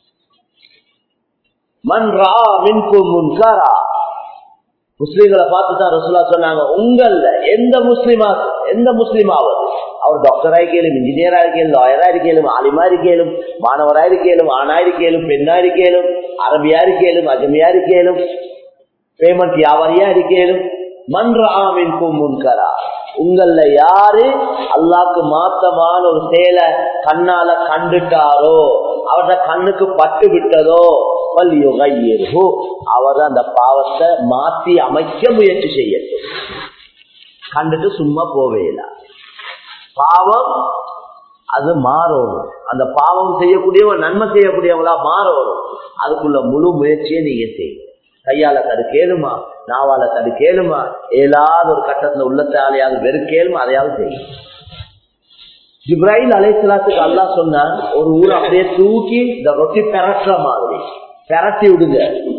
S1: மன்றா மின்கு முன்காரா முஸ்லீம்களை பார்த்து தான் ரசூலா சொன்னாங்க உங்கள எந்த முஸ்லிமா எந்த முஸ்லிமாவது அவர் டாக்டரா இருக்கலும் இன்ஜினியரா இருக்கலும் லாயரா இருக்கலும் ஆலிமா இருக்கலும் மாணவரா இருக்கலும் ஆணா இருக்கலும் பெண்ணா இருக்கலும் அரபியா இருக்கலும் அஜமியா இருக்கலும் பேமெண்ட் வியாபாரியா இருக்கலும் மன்றாமின் முன்கரா உங்கள யாரு அல்லாக்கு மாத்தமான ஒரு செயலை கண்ணால கண்டுட்டாரோ அவரோட கண்ணுக்கு பட்டு விட்டதோ வல்யுகையிருஹு அவர் அந்த பாவத்தை மாத்தி அமைக்க முயற்சி செய்யட்டும் கண்டுட்டு சும்மா போவேல பாவம் அது மாறணும் அந்த பாவம் செய்யக்கூடியவங்க நன்மை செய்யக்கூடியவங்களா மாறணும் அதுக்குள்ள முழு முயற்சியை நீங்க செய்யுங்க கையால தடுக்கேலுமா நாவால தடுக்கேலுமா ஏதாவது ஒரு கட்டத்துல உள்ளத்தாலையாவது வெறுக்கேலுமா அதையாவது செய்யும் ஜிப்ராஹிம் அலைசலாத்துக்கு அல்லா சொன்னான் ஒரு ஊர் அப்படியே தூக்கி இந்த ரொட்டி பெரட்டுற மாதிரி பெரட்டி விடுங்க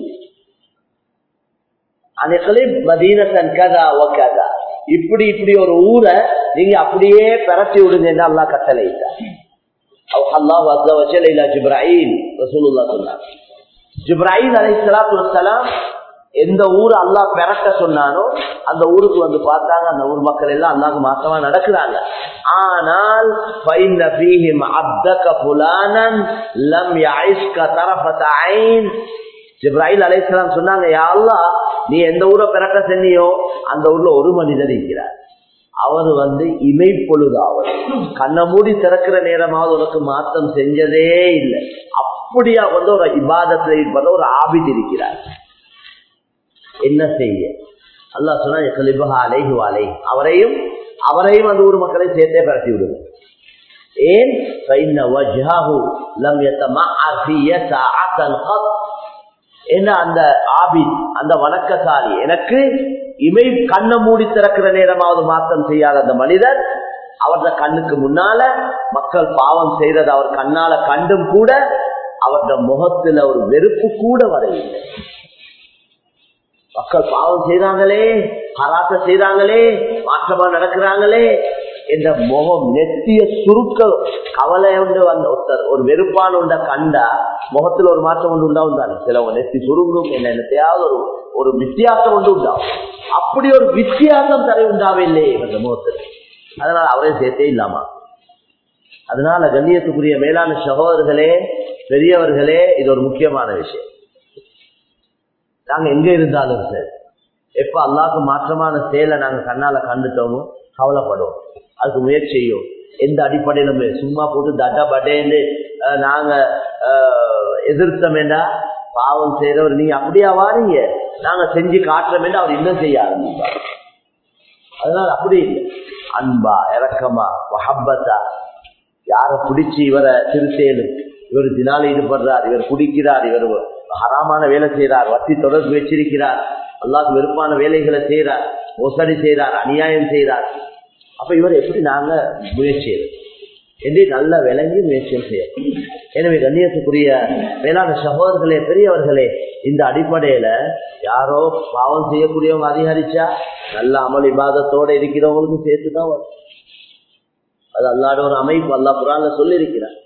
S1: அன்னைகளில் மதீனத்தன் கதா ஓ கதா இப்படி இப்படி ஒரு ஊரை நீங்க அப்படியே பெரட்டி விடுங்க என்று அல்லா கட்டளையிட்டார் அல்லாஹ் அஸ்ஸ வஜல்ல இலா ஜிப்ராஹிம் ரசூலுல்லாஹ் சொன்னார் ஜிப்ராஹிம் அலைஹிஸ்ஸலாத்து வஸ்ஸலாம் எந்த ஊர் அல்லாஹ் பெரட்ட சொன்னானோ அந்த ஊருக்கு வந்து பார்த்தாங்க அந்த ஊர் மக்கள் எல்லாம் அல்லாஹ்க்கு மாசமா நடக்கிறாங்க ஆனால் فإن فيهم عبدك فلانا لم يعشك طرفة عين ஜிப்ராஹில் அலைஹிஸ்ஸலாம் சொன்னாங்க யா அல்லாஹ் நீ எந்த ஊரை பெரட்ட சென்னியோ அந்த ஊர்ல ஒரு மனிதர் இருக்கிறார் அவர் வந்து இமை பொழுதாவது கண்ணை மூடி திறக்கிற நேரமாவது உனக்கு மாற்றம் செஞ்சதே இல்லை அப்படியா வந்து ஒரு இபாதத்தில் இருப்பத ஒரு ஆபித் இருக்கிறார் என்ன செய்ய அல்லாஹ் சொன்னா அலைஹு அலை அவரையும் அவரையும் அந்த ஊர் மக்களை சேர்த்தே பரட்டி விடுங்க ஏன் فإن وجهه لم يتمعر في ساعة قط என்ன அந்த ஆபித் அந்த வணக்கசாலி எனக்கு இமை கண்ணை மூடி திறக்கிற நேரமாவது மாற்றம் செய்யாத அந்த மனிதர் அவரது கண்ணுக்கு முன்னால மக்கள் பாவம் செய்தது அவர் கண்ணால கண்டும் கூட அவரது முகத்துல ஒரு வெறுப்பு கூட வரவில்லை மக்கள் பாவம் செய்றாங்களே ஹராத்த செய்றாங்களே மாற்றமா நடக்கிறாங்களே என்ற முகம் நெத்திய சுருக்க கவலை உண்டு அந்த ஒருத்தர் ஒரு வெறுப்பான உண்ட கண்டா முகத்துல ஒரு மாற்றம் ஒன்று உண்டாகும் தானே சிலவங்க நெத்தி சுருங்கும் என்ன என்னத்தையாவது ஒரு ஒரு வித்தியாசம் ஒன்று உண்டாகும் அப்படி ஒரு வித்தியாசம் தரை உண்டாவில்லை அந்த முகத்தில் அதனால அவரையும் சேர்த்தே இல்லாமா அதனால கண்ணியத்துக்குரிய மேலான சகோதரர்களே பெரியவர்களே இது ஒரு முக்கியமான விஷயம் நாங்க எங்க இருந்தாலும் சரி எப்ப அல்லாக்கு மாற்றமான செயலை நாங்க கண்ணால கண்டுட்டோமோ கவலைப்படுவோம் அதுக்கு முயற்சி செய்யும் எந்த அடிப்படையிலுமே சும்மா போட்டு தட படேன்னு அஹ், நாங்க அஹ், எதிர்த்தோமேண்டா பாவம் செய்யறவர் நீங்க அப்படியா வாரீங்க நாங்க செஞ்சு காட்டுறோமேண்டா அவர் இன்னும் செய்ய ஆரம்பிப்பார் அதனால அப்படி இல்லை அன்பா இறக்கமா மஹப்பத்தா யார பிடிச்சி இவரை திருத்தேலும் இவர் தினால ஈடுபடுறார் இவர் குடிக்கிறார் இவர் ஹராமான வேலை செய்கிறார் வட்டி தொடர்பு வச்சிருக்கிறார் அல்லாஹ் வெறுப்பான வேலைகளை செய்யறார் மோசடி செய்யறார் அநியாயம் செய்யறார் அப்ப இவர் எப்படி நாங்க முயற்சி எடுக்கணும்? என்று நல்ல விளங்கி முயற்சியும் செய்ய எனவே கண்ணியத்துக்குரிய மேலான சகோதரர்களே பெரியவர்களே இந்த அடிப்படையில யாரோ பாவம் செய்யக்கூடியவங்க அதிகரிச்சா நல்ல அமல் இபாதத்தோட இருக்கிறவங்களுக்கும் சேர்த்துதான் வரும் அது அல்லாட ஒரு அமைப்பு அல்லா புறாங்க சொல்லி இருக்கிறார்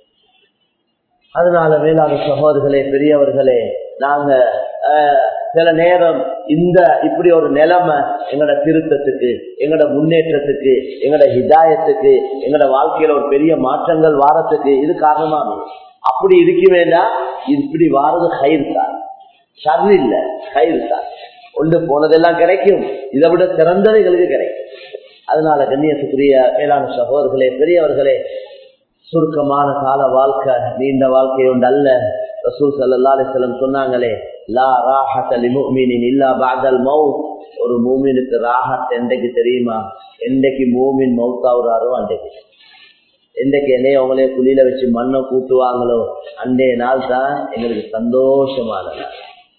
S1: அதனால மேலான சகோதரர்களே பெரியவர்களே நாங்க அஹ், சில நேரம் இந்த இப்படி ஒரு நிலைமை எங்களோட திருத்தத்துக்கு எங்களோட முன்னேற்றத்துக்கு எங்களோட ஹிதாயத்துக்கு எங்களோட வாழ்க்கையில ஒரு பெரிய மாற்றங்கள் வாரத்துக்கு இது காரணமாகும் அப்படி இருக்க வேண்டாம் இப்படி வாரது கயிறு தான் சரி இல்ல கயிறு தான் ஒன்று போனதெல்லாம் கிடைக்கும் இதை விட சிறந்தது எங்களுக்கு கிடைக்கும் அதனால கண்ணியத்துக்குரிய மேலான சகோதரர்களே பெரியவர்களே சுருக்கமான கால வாழ்க்கை நீண்ட வாழ்க்கை ஒன்று அல்ல ரசூல் சல்லா அலிஸ்லம் சொன்னாங்களே லா ராஹத் அலி முஃமினின் இல்லா பாதல் மவுத் ஒரு மூமினுக்கு ராஹத் என்றைக்கு தெரியுமா என்றைக்கு மூமின் மவுத்தாவுறாரோ அன்றைக்கு என்றைக்கு என்னைய அவங்களே குழியில வச்சு மண்ணை கூட்டுவாங்களோ அன்றைய நாள் தான் எங்களுக்கு சந்தோஷமான நாள்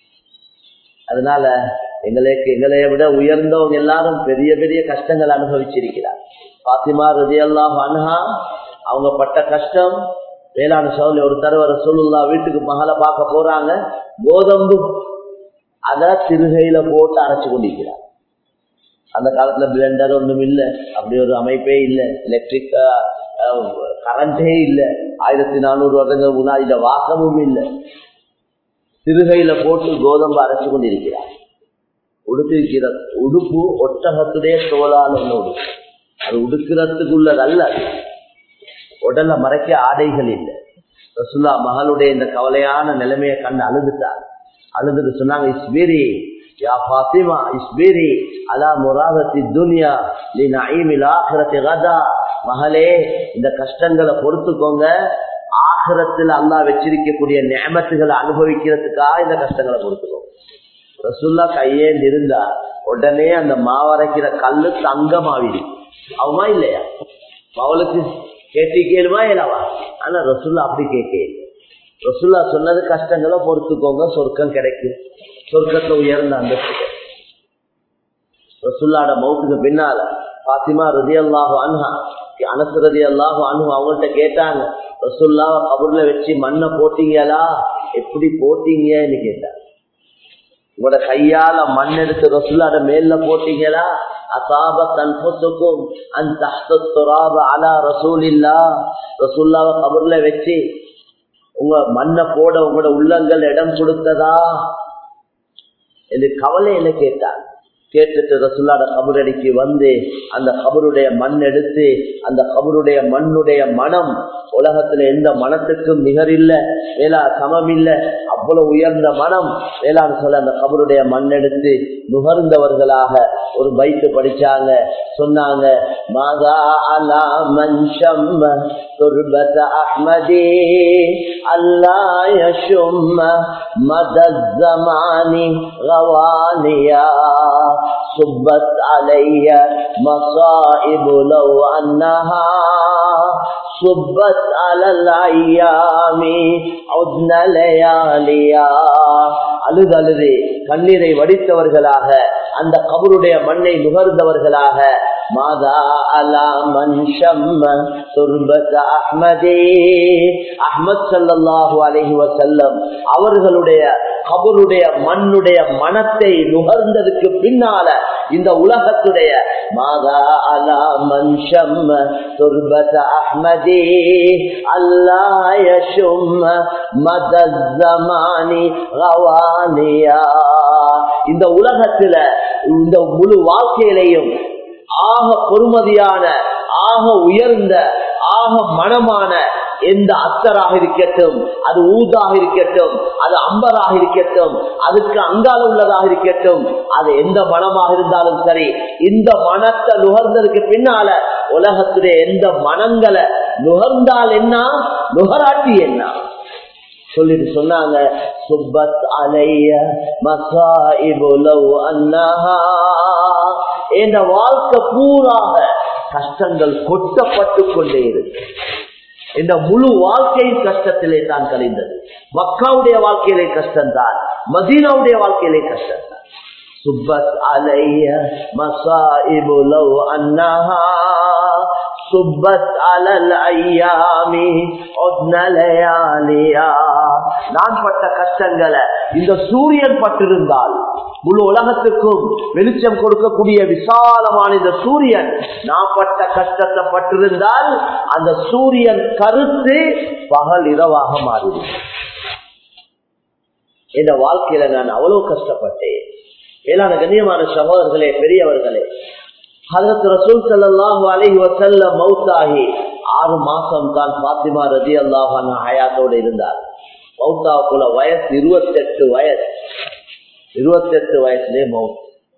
S1: அதனால எங்களுக்கு எங்களை விட உயர்ந்தவங்க எல்லாரும் பெரிய பெரிய கஷ்டங்கள் அனுபவிச்சிருக்கிறார் பாத்திமா ரதியல்லாம் அன்ஹா அவங்க பட்ட கஷ்டம் வேளாண் சவுளி ஒரு தடவை சொல்லுல்லா வீட்டுக்கு மகளை பார்க்க போறாங்க கோதம்பு அத திருகையில போட்டு அரைச்சு கொண்டிருக்கிறார் அந்த காலத்துல பிளெண்டர் ஒண்ணும் இல்ல அப்படி ஒரு அமைப்பே இல்ல எலக்ட்ரிக் கரண்டே இல்ல ஆயிரத்தி நானூறு வருடங்கள் முன்னாடி இல்ல வாசமும் இல்ல திருகையில போட்டு கோதம்பு அரைச்சு கொண்டிருக்கிறார் உடுத்திருக்கிற உடுப்பு ஒட்டகத்துடைய தோலால் ஒண்ணு உடுப்பு அது உடுக்கிறதுக்குள்ளது அல்ல அது. உடல்ல மறைக்க ஆடைகள் இல்லை ரசுல்லா மகளுடைய இந்த கவலையான நிலைமையை கண்டு அழுதுட்டார் அழுதுட்டு சொன்னாங்க இஸ்பீரி யா ஃபாத்திமா இஸ்பீரி அலா முராதத்தி துனியா லி நஈமில் ஆখিরাতি கதா மகளே இந்த கஷ்டங்களை பொறுத்துக்கோங்க ஆகிரத்தில் அல்லாஹ் வச்சிருக்கக்கூடிய நியமத்துகளை அனுபவிக்கிறதுக்காக இந்த கஷ்டங்களை பொறுத்துக்கோங்க ரசுல்லா கையேந்து இருந்தா உடனே அந்த மாவரைக்கிற கல்லு தங்கமாவிடு அவமா இல்லையா அவளுக்கு கேட்டி கேளுமா இல்லவா ஆனா ரசுல்லா அப்படி கேட்க ரசுல்லா சொன்னது கஷ்டங்களை பொறுத்துக்கோங்க சொர்க்கம் கிடைக்கும் சொர்க்கத்துல உயர்ந்த அந்த ரசுல்லாட மௌத்துக்கு பின்னால பாத்திமா ரதி அல்லாஹு அன்ஹா அனசு ரதி அல்லாஹு அன்ஹு அவங்கள்ட்ட கேட்டாங்க ரசுல்லாவை கபூர்ல வச்சு மண்ணை போட்டீங்களா எப்படி போட்டீங்கன்னு கேட்டாங்க உங்களோட கையால மண் எடுத்து ரசுல்லாட மேல போட்டீங்களா அசாபத் அன்புக்கும் அந்த துராப அலா ரசூலில்லா ரசூல்லாவை கபர்ல வச்சு உங்க மண்ணை போட உங்களோட உள்ளங்கள் இடம் கொடுத்ததா என்று கவலையில கேட்டாங்க கேட்டுட்டு ரசுல்லாட கபரடிக்கு வந்து அந்த கபருடைய மண் எடுத்து அந்த கபருடைய மண்ணுடைய மனம் உலகத்துல எந்த மனத்துக்கும் நிகரில்ல வேளா சமம் இல்ல அவ்வளவு உயர்ந்த மனம் வேளாண் சொல்ல அந்த கபருடைய மண் எடுத்து நுகர்ந்தவர்களாக ஒரு பைத்து படிச்சாங்க சொன்னாங்க மாதா அலா மன்ஷம் துர்பத அஹ்மதே அல்லா யஷும் மத ஜமானி غوانيا صبت علي مصائب لو أنها صبت على الأيام عدن لياليا அழுது அழுது கண்ணீரை வடித்தவர்களாக அந்த கபருடைய மண்ணை நுகர்ந்தவர்களாக மாதா அலா மன்ஷம் துர்பத் அஹ்மதே அஹ்மத் ஸல்லல்லாஹு அலைஹி வஸல்லம் அவர்களுடைய கபருடைய மண்ணுடைய மனத்தை நுகர்ந்ததுக்கு பின்னால இந்த உலகத்துடைய மாதா அலா மன்ஷம் துர்பத் அஹ்மதே அல்லாஹ் யஷும் மதத் ஜமானி கவானியா இந்த உலகத்துல இந்த முழு வாழ்க்கையிலையும் ஆக பொறுமதியான ஆக உயர்ந்த ஆக மனமான எந்த அத்தராக இருக்கட்டும் அது ஊதாக இருக்கட்டும் அது அம்பராக இருக்கட்டும் அதுக்கு அங்கால உள்ளதாக இருக்கட்டும் அது எந்த மனமாக இருந்தாலும் சரி இந்த மனத்தை நுகர்ந்ததுக்கு பின்னால உலகத்துடைய எந்த மனங்களை நுகர்ந்தால் என்ன நுகராட்டி என்ன சொல்லிட்டு சொன்னாங்க சுப்பத் அலைய மசாஇபுலவ் அன்னஹா என்ற வாழ்க்கை பூராக கஷ்டங்கள் கொட்டப்பட்டு கொண்டே இருக்கு இந்த முழு வாழ்க்கையின் கஷ்டத்திலே தான் கழிந்தது மக்காவுடைய வாழ்க்கையிலே கஷ்டம்தான் மதீனாவுடைய வாழ்க்கையிலே கஷ்டம்தான் சுப்பத் அலைய மசாயிபு லவ் அன்னஹா சுப்பத் அலல் ஐயாமி ஒத்னலையாலியா நான் பட்ட கஷ்டங்களை இந்த சூரியன் பட்டிருந்தால் முழு உலகத்துக்கும் வெளிச்சம் கொடுக்கக்கூடிய விசாலமான இந்த சூரியன் நான் பட்ட கஷ்டத்தை பட்டிருந்தால் அந்த சூரியன் கருத்து பகல் இரவாக மாறிடும் இந்த வாழ்க்கையில நான் அவ்வளவு கஷ்டப்பட்டேன் மேலான கண்ணியமான சகோதரர்களே பெரியவர்களே ஹதரத் ரசூல் ஸல்லல்லாஹு அலைஹி வஸல்லம் மௌத்தாகி ஆறு மாசம் தான் பாத்திமா ரதி அல்லாஹ் ஹயாத்தோடு இருந்தார் மௌத்தாவுக்குள்ள வயசு இருபத்தெட்டு வயசு இருபத்தெட்டு வயசுலே மவுத்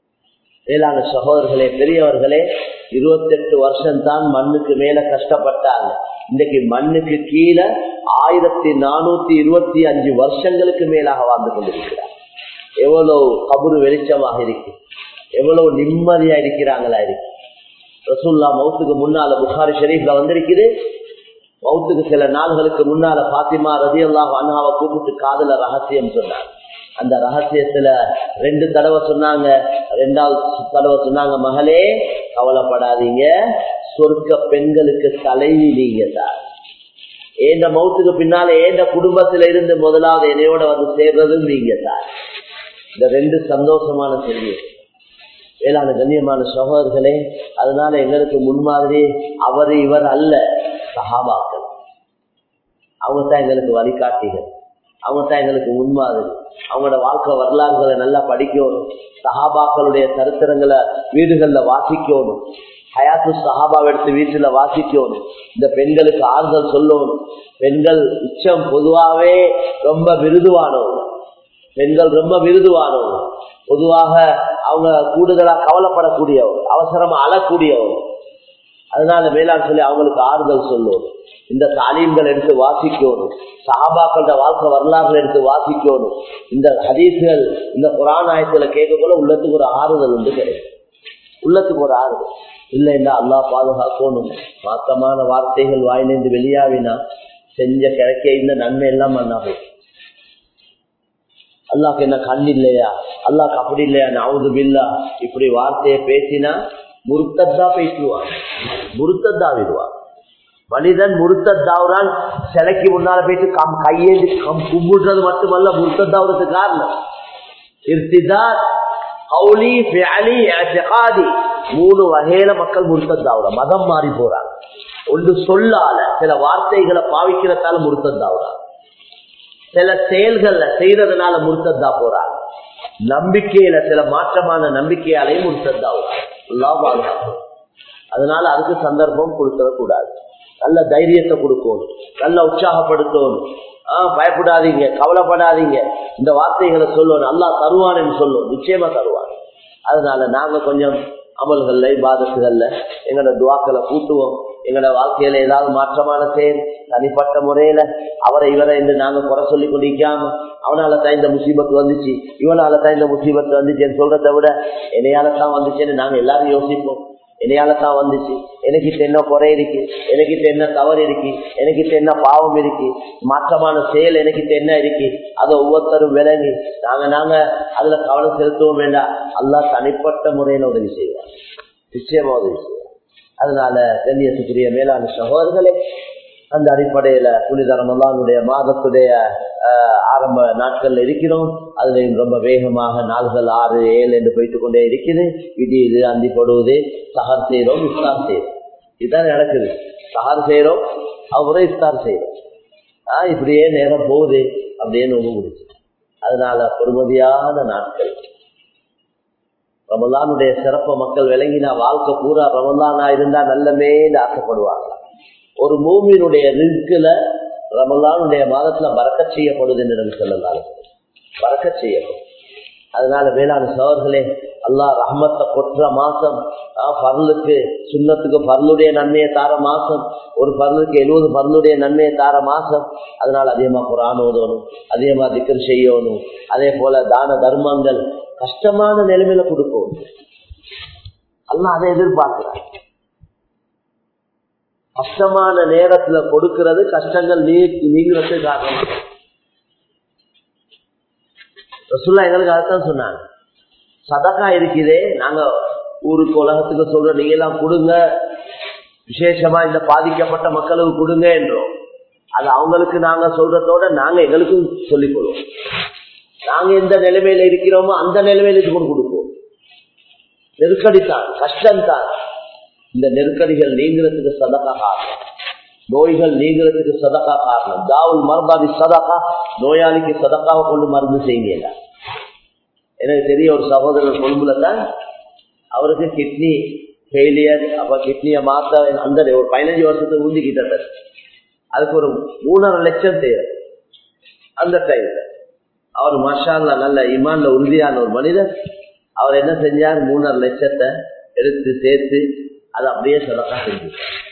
S1: மேலான சகோதரர்களே பெரியவர்களே இருபத்தெட்டு வருஷம் தான் மண்ணுக்கு மேல கஷ்டப்பட்டாங்க இன்னைக்கு மண்ணுக்கு கீழே ஆயிரத்தி நானூத்தி இருபத்தி அஞ்சு வருஷங்களுக்கு மேலாக வாழ்ந்து கொண்டிருக்கிறார் எவ்வளவு கபுரு வெளிச்சமாக இருக்கு எவ்வளவு நிம்மதியா இருக்கிறாங்களா இருக்கு ரசூல்லா மவுத்துக்கு முன்னால புகாரி ஷெரீஃப்ல வந்திருக்குது மவுத்துக்கு சில நாள்களுக்கு முன்னால பாத்திமா ரதி அல்லாஹ் அண்ணாவை கூப்பிட்டு காதல ரகசியம் சொன்னாங்க அந்த ரகசியத்துல ரெண்டு தடவை சொன்னாங்க ரெண்டாவது தடவை சொன்னாங்க மகளே கவலைப்படாதீங்க சொர்க்க பெண்களுக்கு தலைவி நீங்க தான் ஏண்ட மௌத்துக்கு பின்னால ஏண்ட குடும்பத்தில இருந்து முதலாவது என்னையோட வந்து சேர்றதும் நீங்க தான் இந்த ரெண்டு சந்தோஷமான செய்தி வேளாண் கண்ணியமான சகோதரர்களே அதனால எங்களுக்கு முன்மாதிரி அவர் இவர் அல்ல சகாபாக்கள் அவங்க தான் எங்களுக்கு வழிகாட்டிகள் அவங்க தான் எங்களுக்கு முன்மாதிரி அவங்களோட வாழ்க்கை வரலாறுகளை நல்லா படிக்கணும் சஹாபாக்களுடைய சரித்திரங்களை வீடுகள்ல வாசிக்கணும் ஹயாத்து சஹாபாவை எடுத்து வீட்டுல வாசிக்கணும் இந்த பெண்களுக்கு ஆறுதல் சொல்லணும் பெண்கள் உச்சம் பொதுவாகவே ரொம்ப மிருதுவானவங்க பெண்கள் ரொம்ப மிருதுவானவங்க பொதுவாக அவங்க கூடுதலா கவலைப்படக்கூடியவங்க அவசரமா அழக்கூடியவங்க அதனால மேலாண் சொல்லி அவங்களுக்கு ஆறுதல் சொல்லணும் இந்த தாலீம்கள் எடுத்து வாசிக்கணும் சஹாபாக்களோட வாழ்க்கை வரலாறுகள் எடுத்து வாசிக்கணும் இந்த ஹதீஸ்கள் இந்த புராணாயத்துல கேட்கக்குள்ள உள்ளத்துக்கு ஒரு ஆறுதல் உண்டு கிடைக்கும் உள்ளத்துக்கு ஒரு ஆறுதல் இல்லைன்னா அல்லா பாதுகாக்கணும் மாத்தமான வார்த்தைகள் வாயிலிருந்து வெளியாவினா செஞ்ச கிடைக்க இந்த நன்மை எல்லாம் பண்ணாகும் அல்லாக்கு என்ன கண் இல்லையா அல்லாக்கு அப்படி இல்லையா நவுது பில்லா இப்படி வார்த்தையை பேசினா முருத்தத்தா பேசுவான் முருத்தத்தா விடுவான் மனிதன் முருத்தத்தாவுறான் சிலைக்கு முன்னால போயிட்டு கம் கையேந்தி கம் கும்பிடுறது மட்டுமல்ல முருத்தத்தாவுறதுக்கு காரணம் இருத்திதான் கௌலி ஃபிஅலி இஅ்திகாதி மூணு வகையில மக்கள் முருத்தத்தாவுற மதம் மாறி போறாங்க ஒன்று சொல்லால சில வார்த்தைகளை பாவிக்கிறதால முருத்தத்தாவுறாங்க சில செயல்கள்ல செய்யறதுனால முருத்தத்தா போறாங்க நம்பிக்கையில சில மாற்றமான நம்பிக்கையாலையும் முருத்தத்தாவுறாங்க அதனால அதுக்கு சந்தர்ப்பம் கொடுத்துட கூடாது நல்ல தைரியத்தை கொடுக்கணும் நல்ல உற்சாகப்படுத்தணும் ஆஹ் பயப்படாதீங்க கவலைப்படாதீங்க இந்த வார்த்தைகளை சொல்லணும் நல்லா தருவான்னு சொல்லணும் நிச்சயமா தருவான் அதனால நாங்க கொஞ்சம் அமல்கள்ல பாதத்துகள்ல எங்களோட துவாக்களை கூட்டுவோம் எங்களோட வாழ்க்கையில ஏதாவது மாற்றமான செயல் தனிப்பட்ட முறையில அவரை இவரை என்று நாங்க குறை சொல்லி கொண்டிருக்காம அவனால தான் இந்த முசீபத்து வந்துச்சு இவனால தான் இந்த முசீபத்து வந்துச்சுன்னு சொல்றதை விட என்னையால தான் வந்துச்சுன்னு நாங்க எல்லாரும் யோசிப்போம் என்னையால தான் வந்துச்சு எனக்கிட்ட என்ன குறை இருக்கு எனக்கிட்ட என்ன தவறு இருக்கு எனக்கிட்ட என்ன பாவம் இருக்கு மாற்றமான செயல் எனக்கிட்ட என்ன இருக்கு அதை ஒவ்வொருத்தரும் விளங்கி நாங்க நாங்க அதுல கவனம் செலுத்தவும் வேண்டாம் அல்லா தனிப்பட்ட முறையில உதவி செய்வார் நிச்சயமா உதவி செய்வார் அதனால கண்ணியத்துக்குரிய மேலான சகோதரர்களே அந்த அடிப்படையில புனித ரமலானுடைய மாதத்துடைய ஆரம்ப நாட்கள்ல இருக்கிறோம் அதுல ரொம்ப வேகமாக நாள்கள் ஆறு ஏழு என்று போயிட்டு கொண்டே இருக்குது இது இது அந்தி போடுவது சஹர் செய்யறோம் இஃப்தார் செய்யறோம் இதுதான் நடக்குது சஹர் செய்யறோம் அப்புறம் இஃப்தார் செய்யறோம் ஆஹ் இப்படியே நேரம் போகுது அப்படியே நோம்பு முடிச்சு அதனால பொறுமதியான நாட்கள் ரமலானுடைய சிறப்ப மக்கள் விளங்கினா வாழ்க்கை பூரா ரமலானா இருந்தா நல்லமே ஆசைப்படுவாங்க ஒரு மூமியினுடைய ரிஸ்குல ரமலானுடைய மாதத்துல பறக்க செய்யப்படுது என்று சொல்லலாம் பறக்க செய்யப்படும் அதனால வேளாண் சோர்களே அல்லா ரஹமத்தை கொற்ற மாசம் பர்லுக்கு சுண்ணத்துக்கு பர்லுடைய நன்மையை தார மாசம் ஒரு பர்லுக்கு எழுபது பர்லுடைய நன்மையை தார மாசம் அதனால அதிகமா குரான் ஓதணும் அதிகமா திக்கர் செய்யணும் அதே போல தான தர்மங்கள் கஷ்டமான நிலைமையில கொடுக்கணும் அல்ல அதை எதிர்பார்க்கிறார் கஷ்டமான நேரத்துல கொடுக்கிறது கஷ்டங்கள் நீ நீங்கிறது காரணம் ரசுல்லா எங்களுக்கு அதைத்தான் சொன்னாங்க சதக்கா இருக்குதே நாங்க ஊருக்கு உலகத்துக்கு சொல்ற நீங்க எல்லாம் கொடுங்க விசேஷமா இந்த பாதிக்கப்பட்ட மக்களுக்கு கொடுங்க என்றோம் அது அவங்களுக்கு நாங்க சொல்றதோட நாங்க எங்களுக்கும் சொல்லிக் கொள்வோம் நாங்க எந்த நிலைமையில இருக்கிறோமோ அந்த நிலைமையில இது கொண்டு கொடுப்போம் நெருக்கடி தான் கஷ்டம் தான் இந்த நெருக்கடிகள் நீங்கிறதுக்கு சதக்கா காரணம் நோய்கள் நீங்கிறதுக்கு சதக்கா காரணம் தாவுல் மரபாதி சதக்கா நோயாளிக்கு சதக்காவை கொண்டு மருந்து செய்யுங்க எனக்கு தெரிய ஒரு சகோதரர் கொழும்புல தான் அவருக்கு கிட்னி ஃபெயிலியர் அப்ப கிட்னியை மாத்த அந்த ஒரு பதினஞ்சு வருஷத்துக்கு முந்தி கிட்டத்தட்ட அதுக்கு ஒரு மூணரை லட்சம் தேவை அந்த டைம்ல அவர் மஷால்ல நல்ல இமான்ல உறுதியான ஒரு மனிதர் அவர் என்ன செஞ்சார் மூணரை லட்சத்தை எடுத்து சேர்த்து அதை அப்படியே சதக்கா செஞ்சு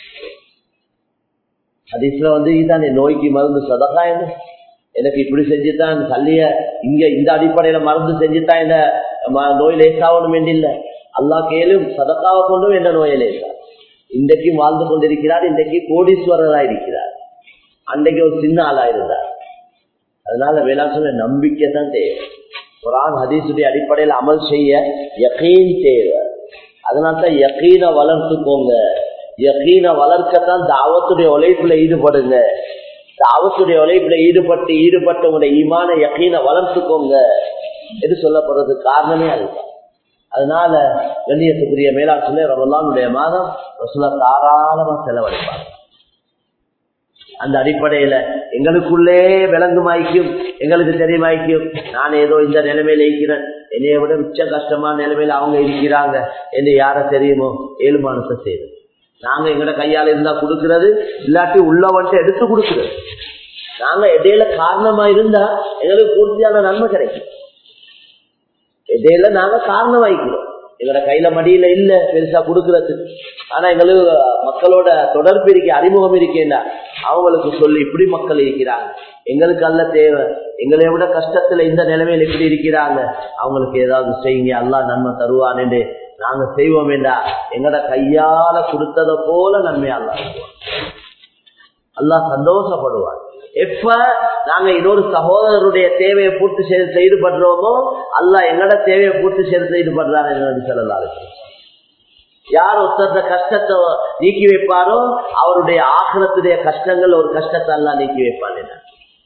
S1: ஹதீஸ்ல வந்து இதான் நோய்க்கு மருந்து சதக்கா என்ன எனக்கு இப்படி செஞ்சுதான் கல்லிய இங்க இந்த அடிப்படையில மருந்து செஞ்சுதான் இந்த நோய் லேசாகணும் வேண்டியில்லை அல்லா கேளும் சதக்காவை கொண்டும் என்ற நோயை லேசா இன்றைக்கும் வாழ்ந்து கொண்டிருக்கிறார் இன்றைக்கு கோடீஸ்வரரா இருக்கிறார் அன்றைக்கு ஒரு சின்ன ஆளா இருந்தார் அதனால வேளாண் சொல்ல நம்பிக்கை தான் தேவை குரான் ஹதீசுடைய அடிப்படையில் அமல் செய்ய யகீன் தேவை அதனால்தான் யகீன வளர்த்துக்கோங்க யகீன வளர்க்கத்தான் தாவத்துடைய உழைப்புல ஈடுபடுங்க தாவத்துடைய உழைப்புல ஈடுபட்டு ஈடுபட்டு உங்களுடைய ஈமான யகீன வளர்த்துக்கோங்க எது சொல்லப்படுறது காரணமே அதுதான் அதனால கண்ணியத்துக்குரிய மேலாண் சொல்லி ரமலானுடைய மாதம் ரசுலா தாராளமா செலவழிப்பாங்க அந்த அடிப்படையில எங்களுக்குள்ளே விளங்குமாய்க்கும் எங்களுக்கு தெரியுமாய்க்கும் நான் ஏதோ இந்த நிலைமையில இருக்கிறேன் என்னைய விட மிச்ச கஷ்டமான நிலைமையில அவங்க இருக்கிறாங்க என்று யார தெரியுமோ ஏழுமானத்தை செய்யுது நாங்க எங்கட கையால இருந்தா கொடுக்கறது இல்லாட்டி உள்ளவன்ட்டு எடுத்து கொடுக்கறது நாங்க இடையில காரணமா இருந்தா எங்களுக்கு பூர்த்தியான நன்மை கிடைக்கும் இடையில நாங்க காரணம் வாய்க்கிறோம் எங்களோட கையில மடியில இல்ல பெருசா கொடுக்கறது ஆனா எங்களுக்கு மக்களோட தொடர்பு இருக்க அறிமுகம் இருக்கேன்னா அவங்களுக்கு சொல்லி இப்படி மக்கள் இருக்கிறாங்க எங்களுக்கு அல்ல தேவை எங்களை விட கஷ்டத்துல இந்த நிலைமையில இப்படி இருக்கிறாங்க அவங்களுக்கு ஏதாவது செய்யுங்க அல்லா நன்மை தருவான் என்று நாங்க செய்வோம் வேண்டா எங்கட கையால கொடுத்தத போல நன்மை அல்லா அல்லா சந்தோஷப்படுவான் எப்ப நாங்க இன்னொரு சகோதரருடைய தேவையை பூர்த்தி செய்து ஈடுபடுறோமோ அல்ல எங்கட தேவையை பூர்த்தி செய்து ஈடுபடுறாங்க என்று சொல்லலாம் யார் ஒருத்தர கஷ்டத்தை நீக்கி வைப்பாரோ அவருடைய ஆக்கிரத்துடைய கஷ்டங்கள் ஒரு கஷ்டத்தை எல்லாம் நீக்கி வைப்பான் என்ன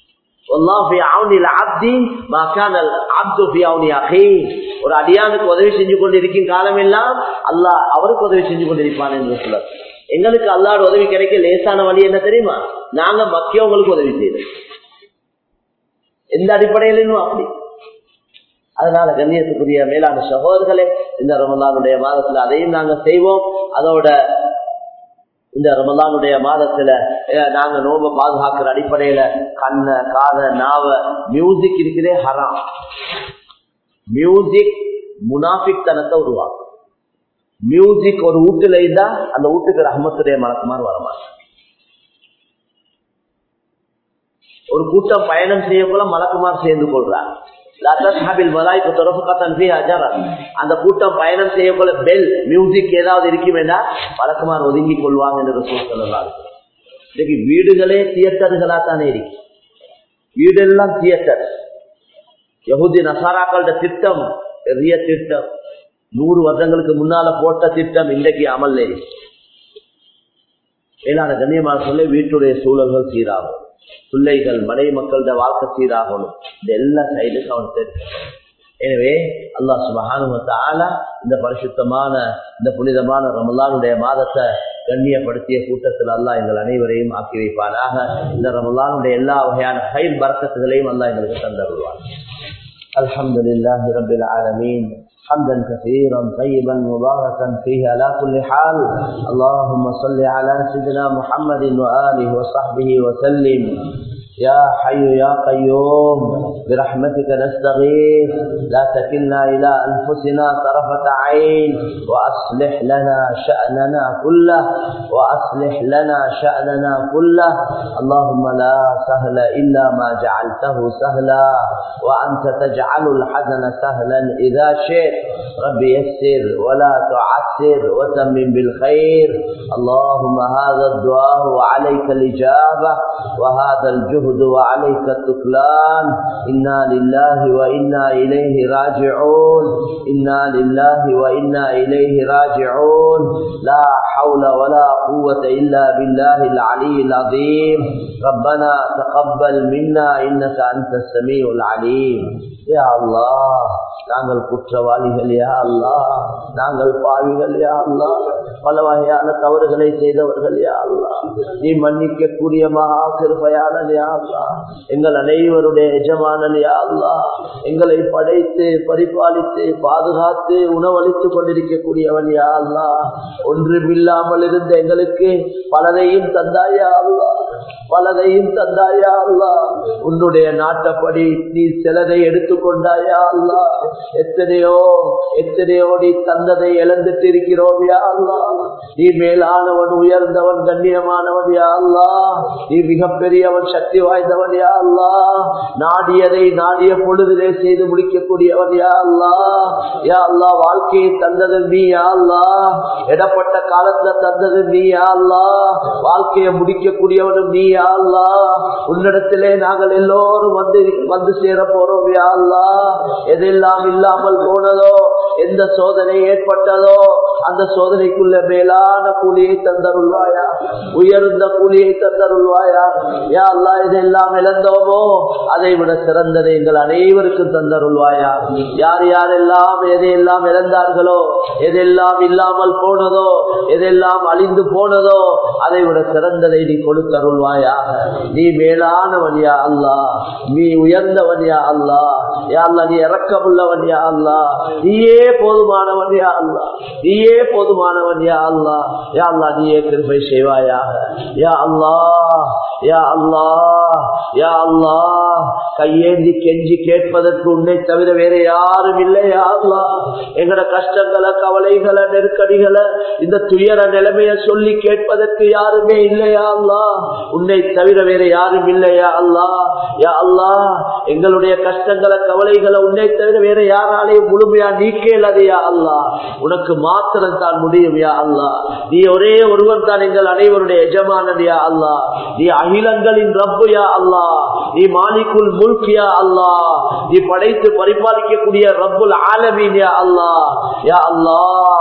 S1: ஒரு அடியானுக்கு உதவி செஞ்சு கொண்டு இருக்கும் காலம் எல்லாம் அல்லாஹ் அவருக்கு உதவி செஞ்சு கொண்டிருப்பான் என்று சொல்ல எங்களுக்கு அல்லாட உதவி கிடைக்க லேசான வழி என்ன தெரியுமா நாங்க மக்கியவங்களுக்கு உதவி செய்யறோம் எந்த அடிப்படையிலும் அப்படி அதனால கண்ணியத்துக்குரிய மேலான சகோதரர்களே இந்த ரமலானுடைய மாதத்துல அதையும் நாங்க செய்வோம் அதோட இந்த ரமலானுடைய மாதத்துல நாங்க நோம்ப பாதுகாக்கிற அடிப்படையில கண்ண காத நாவ மியூசிக் இருக்கிறதே ஹராம் மியூசிக் முனாஃபிக் தனத்தை உருவாக்கும் மியூசிக் ஒரு வீட்டுல இருந்தா அந்த வீட்டுக்கு ரஹமத்துடைய மலக்குமார் வரமாட்டேன் ஒரு கூட்டம் பயணம் செய்ய போல மலக்குமார் சேர்ந்து கொள்றார் அந்த கூட்டம் பயணம் செய்ய போல பெல் மியூசிக் ஏதாவது இருக்கும் வேண்டாம் வழக்கமார் ஒதுங்கி கொள்வாங்க என்று சொல்லலாம் இன்னைக்கு வீடுகளே தியேட்டர்களா தானே இருக்கு வீடெல்லாம் தியேட்டர் யகுதி நசாராக்களோட திட்டம் பெரிய திட்டம் நூறு வருடங்களுக்கு முன்னால போட்ட திட்டம் இன்றைக்கு அமல் மேலான கண்ணியமாக சொல்ல வீட்டுடைய சூழல்கள் சீராகும் பிள்ளைகள் மனை மக்களோட வாழ்க்கை சீராகணும் இந்த எல்லா சைடுக்கும் அவன் தெரியும் எனவே அல்லா சுபகானுமத்தால இந்த பரிசுத்தமான இந்த புனிதமான ரமலானுடைய மாதத்தை கண்ணியப்படுத்திய கூட்டத்தில் அல்லா எங்கள் அனைவரையும் ஆக்கி வைப்பானாக இந்த ரமலானுடைய எல்லா வகையான கயிர் பறக்கத்துகளையும் அல்லா எங்களுக்கு தந்தருவார் الحمد لله رب العالمين حمدا كثيرا طيبا مباركا فيه على كل حال اللهم صل على سيدنا محمد وآله وصحبه وسلم يا حي يا قيوم برحمتك نستغيث لا تكلنا إلى أنفسنا طرفة عين وأصلح لنا شأننا كله وأصلح لنا شأننا كله اللهم لا سهل إلا ما جعلته سهلا وأنت تجعل الحزن سهلا إذا شئت رب يسر ولا تعسر وتمم بالخير اللهم هذا الدعاء وعليك الإجابة وهذا الجهد الجهد وعليك التكلان إنا لله وإنا إليه راجعون إنا لله وإنا إليه راجعون لا حول ولا قوة إلا بالله العلي العظيم ربنا تقبل منا إنك أنت السميع العليم يا الله நாங்கள் குற்றவாளிகள் யா அல்லா நாங்கள் பாவிகள் யா அல்லா பல வகையான தவறுகளை செய்தவர்கள் யா அல்லா நீ மன்னிக்க கூடிய மகா கிருபையானன் யா அல்லா எங்கள் அனைவருடைய எஜமானன் யா அல்லா எங்களை படைத்து பரிபாலித்து பாதுகாத்து உணவளித்துக் கொண்டிருக்கக்கூடியவன் யா அல்லா ஒன்றுமில்லாமல் இருந்த எங்களுக்கு பலரையும் தந்தாயா அல்லா பலதையும் தந்தாயா அல்லா உன்னுடைய நாட்டப்படி நீ சிலதை எடுத்துக்கொண்டாயா அல்லா எத்தனையோ எத்தனையோ நீ தந்ததை இழந்துட்டு இருக்கிறோம் யா அல்லா நீ மேலானவன் உயர்ந்தவன் கண்ணியமானவன் யா அல்லா நீ மிகப்பெரியவன் சக்தி வாய்ந்தவன் யா அல்லா நாடியதை நாடிய பொழுதிலே செய்து முடிக்கக்கூடியவன் யா அல்லா யா அல்லா வாழ்க்கையை தந்தது நீ யா அல்லா இடப்பட்ட காலத்துல தந்தது நீ யா அல்லா வாழ்க்கையை முடிக்கக்கூடியவனும் நீ யா அல்லா உன்னிடத்திலே நாங்கள் எல்லோரும் வந்து வந்து சேர போறோம் யா அல்லா எதெல்லாம் இல்லாமல் போனதோ எந்த சோதனை ஏற்பட்டதோ அந்த சோதனைக்குள்ள மேலான கூலியை தந்தருள்வாயா உயர்ந்த கூலியை தந்தருள்வாயா யா அல்லா இதெல்லாம் இழந்தோமோ அதை விட சிறந்ததை எங்கள் அனைவருக்கும் தந்தருள்வாயா யார் யாரெல்லாம் எதையெல்லாம் இழந்தார்களோ எதெல்லாம் இல்லாமல் போனதோ எதெல்லாம் அழிந்து போனதோ அதை விட சிறந்ததை நீ கொடுத்தருள்வாயா நீ மேலானவன் யா அல்லா நீ உயர்ந்தவன் யா அல்லா யா அல்லா நீ இறக்கமுள்ளவன் யா அல்லா நீயே போதுமானவன் யா அல்லா நீயே போதுமானவன் யா அல்லா யா அல்லா நீயே கிருபை செய்வாயாக யா அல்லா யா அல்லா யா அல்லா கையேந்தி கெஞ்சி கேட்பதற்கு உன்னை தவிர வேற யாரும் இல்லையா அல்லா எங்கட கஷ்டங்களை கவலைகளை நெருக்கடிகளை இந்த துயர நிலைமைய சொல்லி கேட்பதற்கு யாருமே இல்லையா அல்லா உன்னை தவிர வேற யாரும் இல்லையா அல்லா யா அல்லா எங்களுடைய கஷ்டங்களை கவலைகளை உன்னை தவிர வேற யாராலையும் முழுமையா நீக்கேலதையா அல்லா உனக்கு மாத்திரம் தான் முடியும் யா அல்லா நீ ஒரே ஒருவன் தான் எங்கள் அனைவருடைய எஜமானன் யா அல்லா நீ அகிலங்களின் ரப்பு யா அல்லா நீ மாலிக்குல் முல்க் யா அல்லா நீ படைத்து பரிபாலிக்கக்கூடிய ரப்புல் ஆலமீன் யா அல்லா யா அல்லா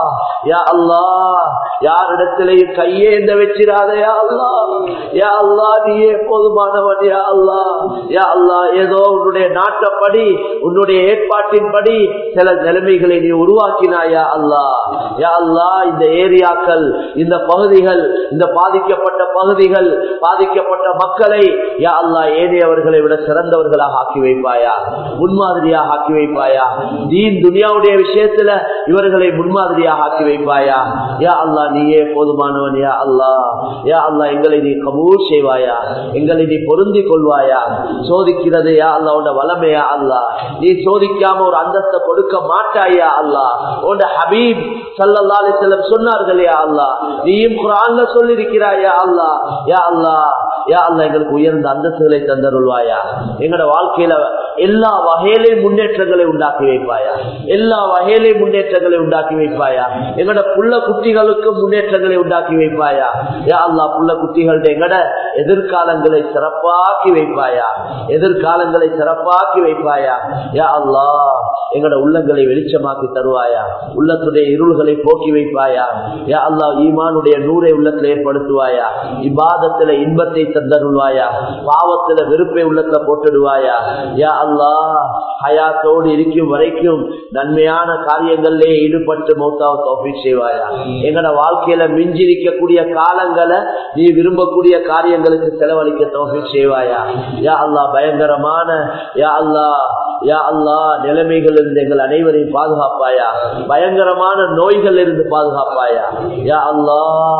S1: யா அல்லா யாரிடத்திலேயும் கையேந்த வச்சிடாத யா அல்லா யா அல்லா நீயே போதுமானவன் யா அல்லா யா அல்லா ஏதோ உன்னுடைய நாட்டப்படி உன்னுடைய ஏற்பாட்டின்படி சில நிலைமைகளை நீ உருவாக்கினாயா அல்லா யா அல்லா இந்த ஏரியாக்கள் இந்த பகுதிகள் இந்த பாதிக்கப்பட்ட பகுதிகள் பாதிக்கப்பட்ட மக்களை யா அல்லா ஏனையவர்களை விட சிறந்தவர்களாக ஆக்கி வைப்பாயா முன்மாதிரியாக ஆக்கி வைப்பாயா தீன் துனியாவுடைய விஷயத்துல இவர்களை முன்மாதிரியாக ஆக்கி வைப்பாயா யா அல்லா நீயே போதுமானவன் யா அல்லா யா அல்லா எங்களை நீ கபூர் செய்வாயா எங்களை நீ பொருந்தி கொள்வாயா சோதிக்கிறது யா அல்லா உன்ன வளமையா அல்லா நீ சோதிக்காம ஒரு அந்தஸ்தை கொடுக்க மாட்டாயா அல்லா உன் ஹபீப் சல்லல்லா அலிசல்லம் சொன்னார்கள் யா அல்லா நீயும் குரான்ல சொல்லிருக்கிறாயா அல்லா யா அல்லா யா அல்லா எங்களுக்கு உயர்ந்த அந்தஸ்துகளை தந்தருள்வாயா எங்களோட வாழ்க்கையில எல்லா வகையிலையும் முன்னேற்றங்களை உண்டாக்கி வைப்பாயா எல்லா வகையிலையும் முன்னேற்றங்களை உண்டாக்கி வைப்பாயா எங்களோட புள்ள குட்டிகளுக்கு முன்னேற்றங்களை உண்டாக்கி வைப்பாயா யா அல்லா புள்ள குட்டிகளுடைய எங்கட எதிர்காலங்களை சிறப்பாக்கி வைப்பாயா எதிர்காலங்களை சிறப்பாக்கி வைப்பாயா யா அல்லா எங்கட உள்ளங்களை வெளிச்சமாக்கி தருவாயா உள்ளத்துடைய இருள்களை போக்கி வைப்பாயா யா அல்லா ஈமானுடைய நூரை உள்ளத்துல ஏற்படுத்துவாயா இபாதத்துல இன்பத்தை தந்தருள்வாயா பாவத்துல வெறுப்பை உள்ளத்துல போட்டுடுவாயா யா அல்லா ஹயாத்தோடு இருக்கும் வரைக்கும் நன்மையான காரியங்களிலே ஈடுபட்டு மௌத்தாவை தோஃபிக் செய்வாயா எங்கட வாழ்க்கையில மிஞ்சிருக்கக்கூடிய காலங்களை நீ விரும்பக்கூடிய காரியங்களுக்கு செலவழிக்க தோஃபிக் செய்வாயா யா அல்லா பயங்கரமான யா அல்லா யா அல்லா நிலைமைகள் இருந்து எங்கள் அனைவரையும் பாதுகாப்பாயா பயங்கரமான நோய்கள் இருந்து பாதுகாப்பாயா யா அல்லா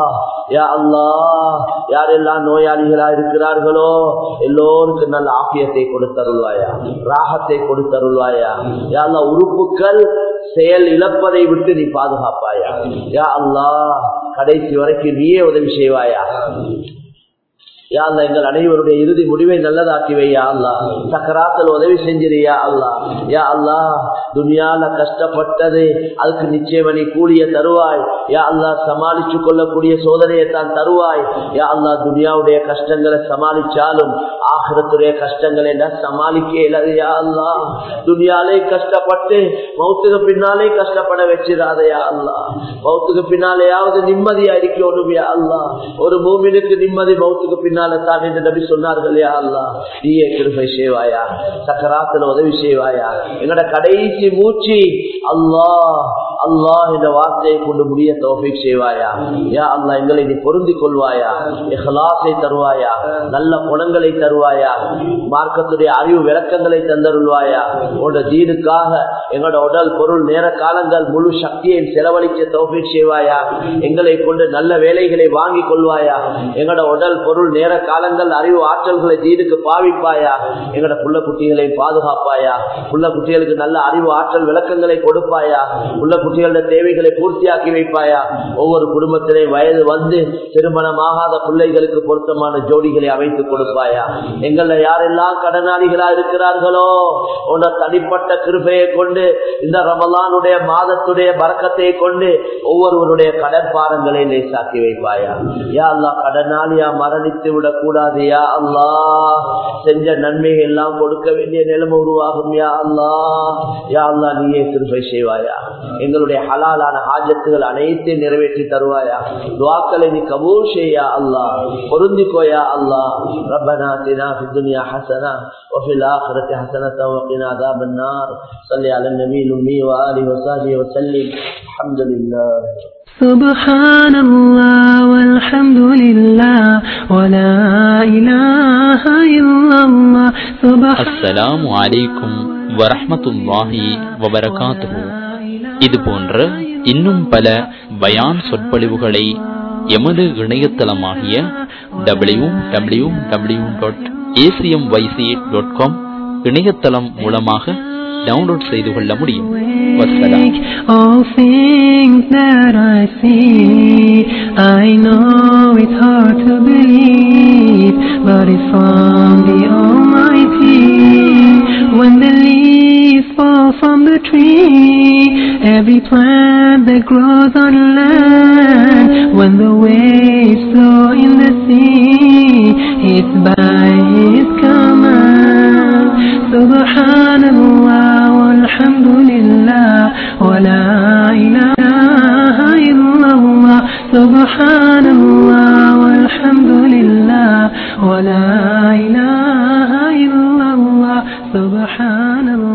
S1: யா அல்லா யாரெல்லாம் நோயாளிகளா இருக்கிறார்களோ எல்லோருக்கும் நல்ல ஆபியத்தை கொடுத்தருள்வாயா ராகத்தை கொடுத்தருள்வாயா யா அல்லா உறுப்புகள் செயல் இழப்பதை விட்டு நீ பாதுகாப்பாயா யா அல்லா கடைசி வரைக்கும் நீயே உதவி செய்வாயா யா அல்லா எங்கள் அனைவருடைய இறுதி முடிவை நல்லதாக்கி வையா அல்லா சக்கராத்தில் உதவி செஞ்சிரியா அல்லா யா அல்லா துனியால கஷ்டப்பட்டது அதுக்கு நிச்சயம் நீ கூலிய தருவாய் யா அல்லா சமாளிச்சு கொள்ளக்கூடிய சோதனையை தான் தருவாய் யா அல்லா துனியாவுடைய கஷ்டங்களை சமாளிச்சாலும் ஆகிரத்துடைய கஷ்டங்களை என்ன சமாளிக்க இயலாது யா அல்லா துனியாலே கஷ்டப்பட்டு மௌத்துக்கு பின்னாலே கஷ்டப்பட வச்சிடாதயா அல்லா மௌத்துக்கு பின்னாலேயாவது நிம்மதியா இருக்கணும் யா அல்லா ஒரு மூமினுக்கு நிம்மதி மௌத்துக்கு பின்னால தான் என்று நபி சொன்னார்கள் யா அல்லா நீயே கிருபை செய்வாயா சக்கராத்துல உதவி செய்வாயா எங்கட கடைசி மூச்சு அல்லாஹ் அல்லாஹ் என்ற வார்த்தையை கொண்டு முடிய தோஃபிக் செய்வாயா யா அல்லா எங்களை நீ பொருந்திக் கொள்வாயா இஹ்லாஸை தருவாயா நல்ல குணங்களை தருவாயா மார்க்கத்துடைய அறிவு விளக்கங்களை தந்தருள்வாயா உன்னோட தீனுக்காக எங்களோட உடல் பொருள் நேர காலங்கள் முழு சக்தியை செலவழிக்க தோஃபிக் செய்வாயா எங்களை கொண்டு நல்ல வேலைகளை வாங்கி கொள்வாயா எங்களோட உடல் பொருள் நேர காலங்கள் அறிவு ஆற்றல்களை தீனுக்கு பாவிப்பாயா எங்களோட புள்ள குட்டிகளை பாதுகாப்பாயா புள்ள குட்டிகளுக்கு நல்ல அறிவு ஆற்றல் விளக்கங்களை கொடுப்பாயா உள்ள குட்டிகளோட தேவைகளை பூர்த்தியாக்கி வைப்பாயா ஒவ்வொரு குடும்பத்திலே வயது வந்து திருமணமாகாத பிள்ளைகளுக்கு பொருத்தமான ஜோடிகளை அமைத்து கொடுப்பாயா எங்கள யாரெல்லாம் கடனாளிகளா இருக்கிறார்களோ உன்ன தனிப்பட்ட கிருபையை கொண்டு இந்த ரமலானுடைய மாதத்துடைய பறக்கத்தை கொண்டு ஒவ்வொருவருடைய கடற்பாரங்களை லேசாக்கி வைப்பாயா யா அல்லா கடனாளியா மரணித்து விடக் கூடாது யா அல்லா செஞ்ச நன்மைகள் எல்லாம் கொடுக்க வேண்டிய நிலைமை உருவாகும் யா அல்லா யா அல்லா நீயே கிருபை செய்வாயா எங்களுடைய ஹலாலான ஆஜத்துகள் அனைத்தையும் நிறைவேற்றி தருவாயா துவாக்களை நீ கபூல் செய்யா அல்லா பொருந்திக்கோயா அல்லா ربنا اتنا في الدنيا حسنه وفي الاخره حسنه وقنا عذاب النار صل على النبي الامي واله وصحبه وسلم الحمد لله
S2: سبحان الله والحمد لله ولا إله إلا الله سبحان
S3: அஸ்ஸலாமு அலைக்கும் வரஹ்மத்துல்லாஹி வபரகாத்துஹு இது போன்ற இன்னும் பல பயான் சொற்பொழிவுகளை எமது இணையதளமாகிய W W W dot A C M Y C dot com இணையதளம் மூலமாக டவுன்லோட் செய்து கொள்ள முடியும் வசலாம்
S2: All things that I see, I know it's hard to believe, but it's from the Almighty. When the leaves fall from the tree, every plant that grows on land, when the waves flow in the sea, it's by His command. Subhanallah walhamdulillah wa la ilaha illallah. Subhanallah walhamdulillah wa la ilaha illallah. Subhanallah.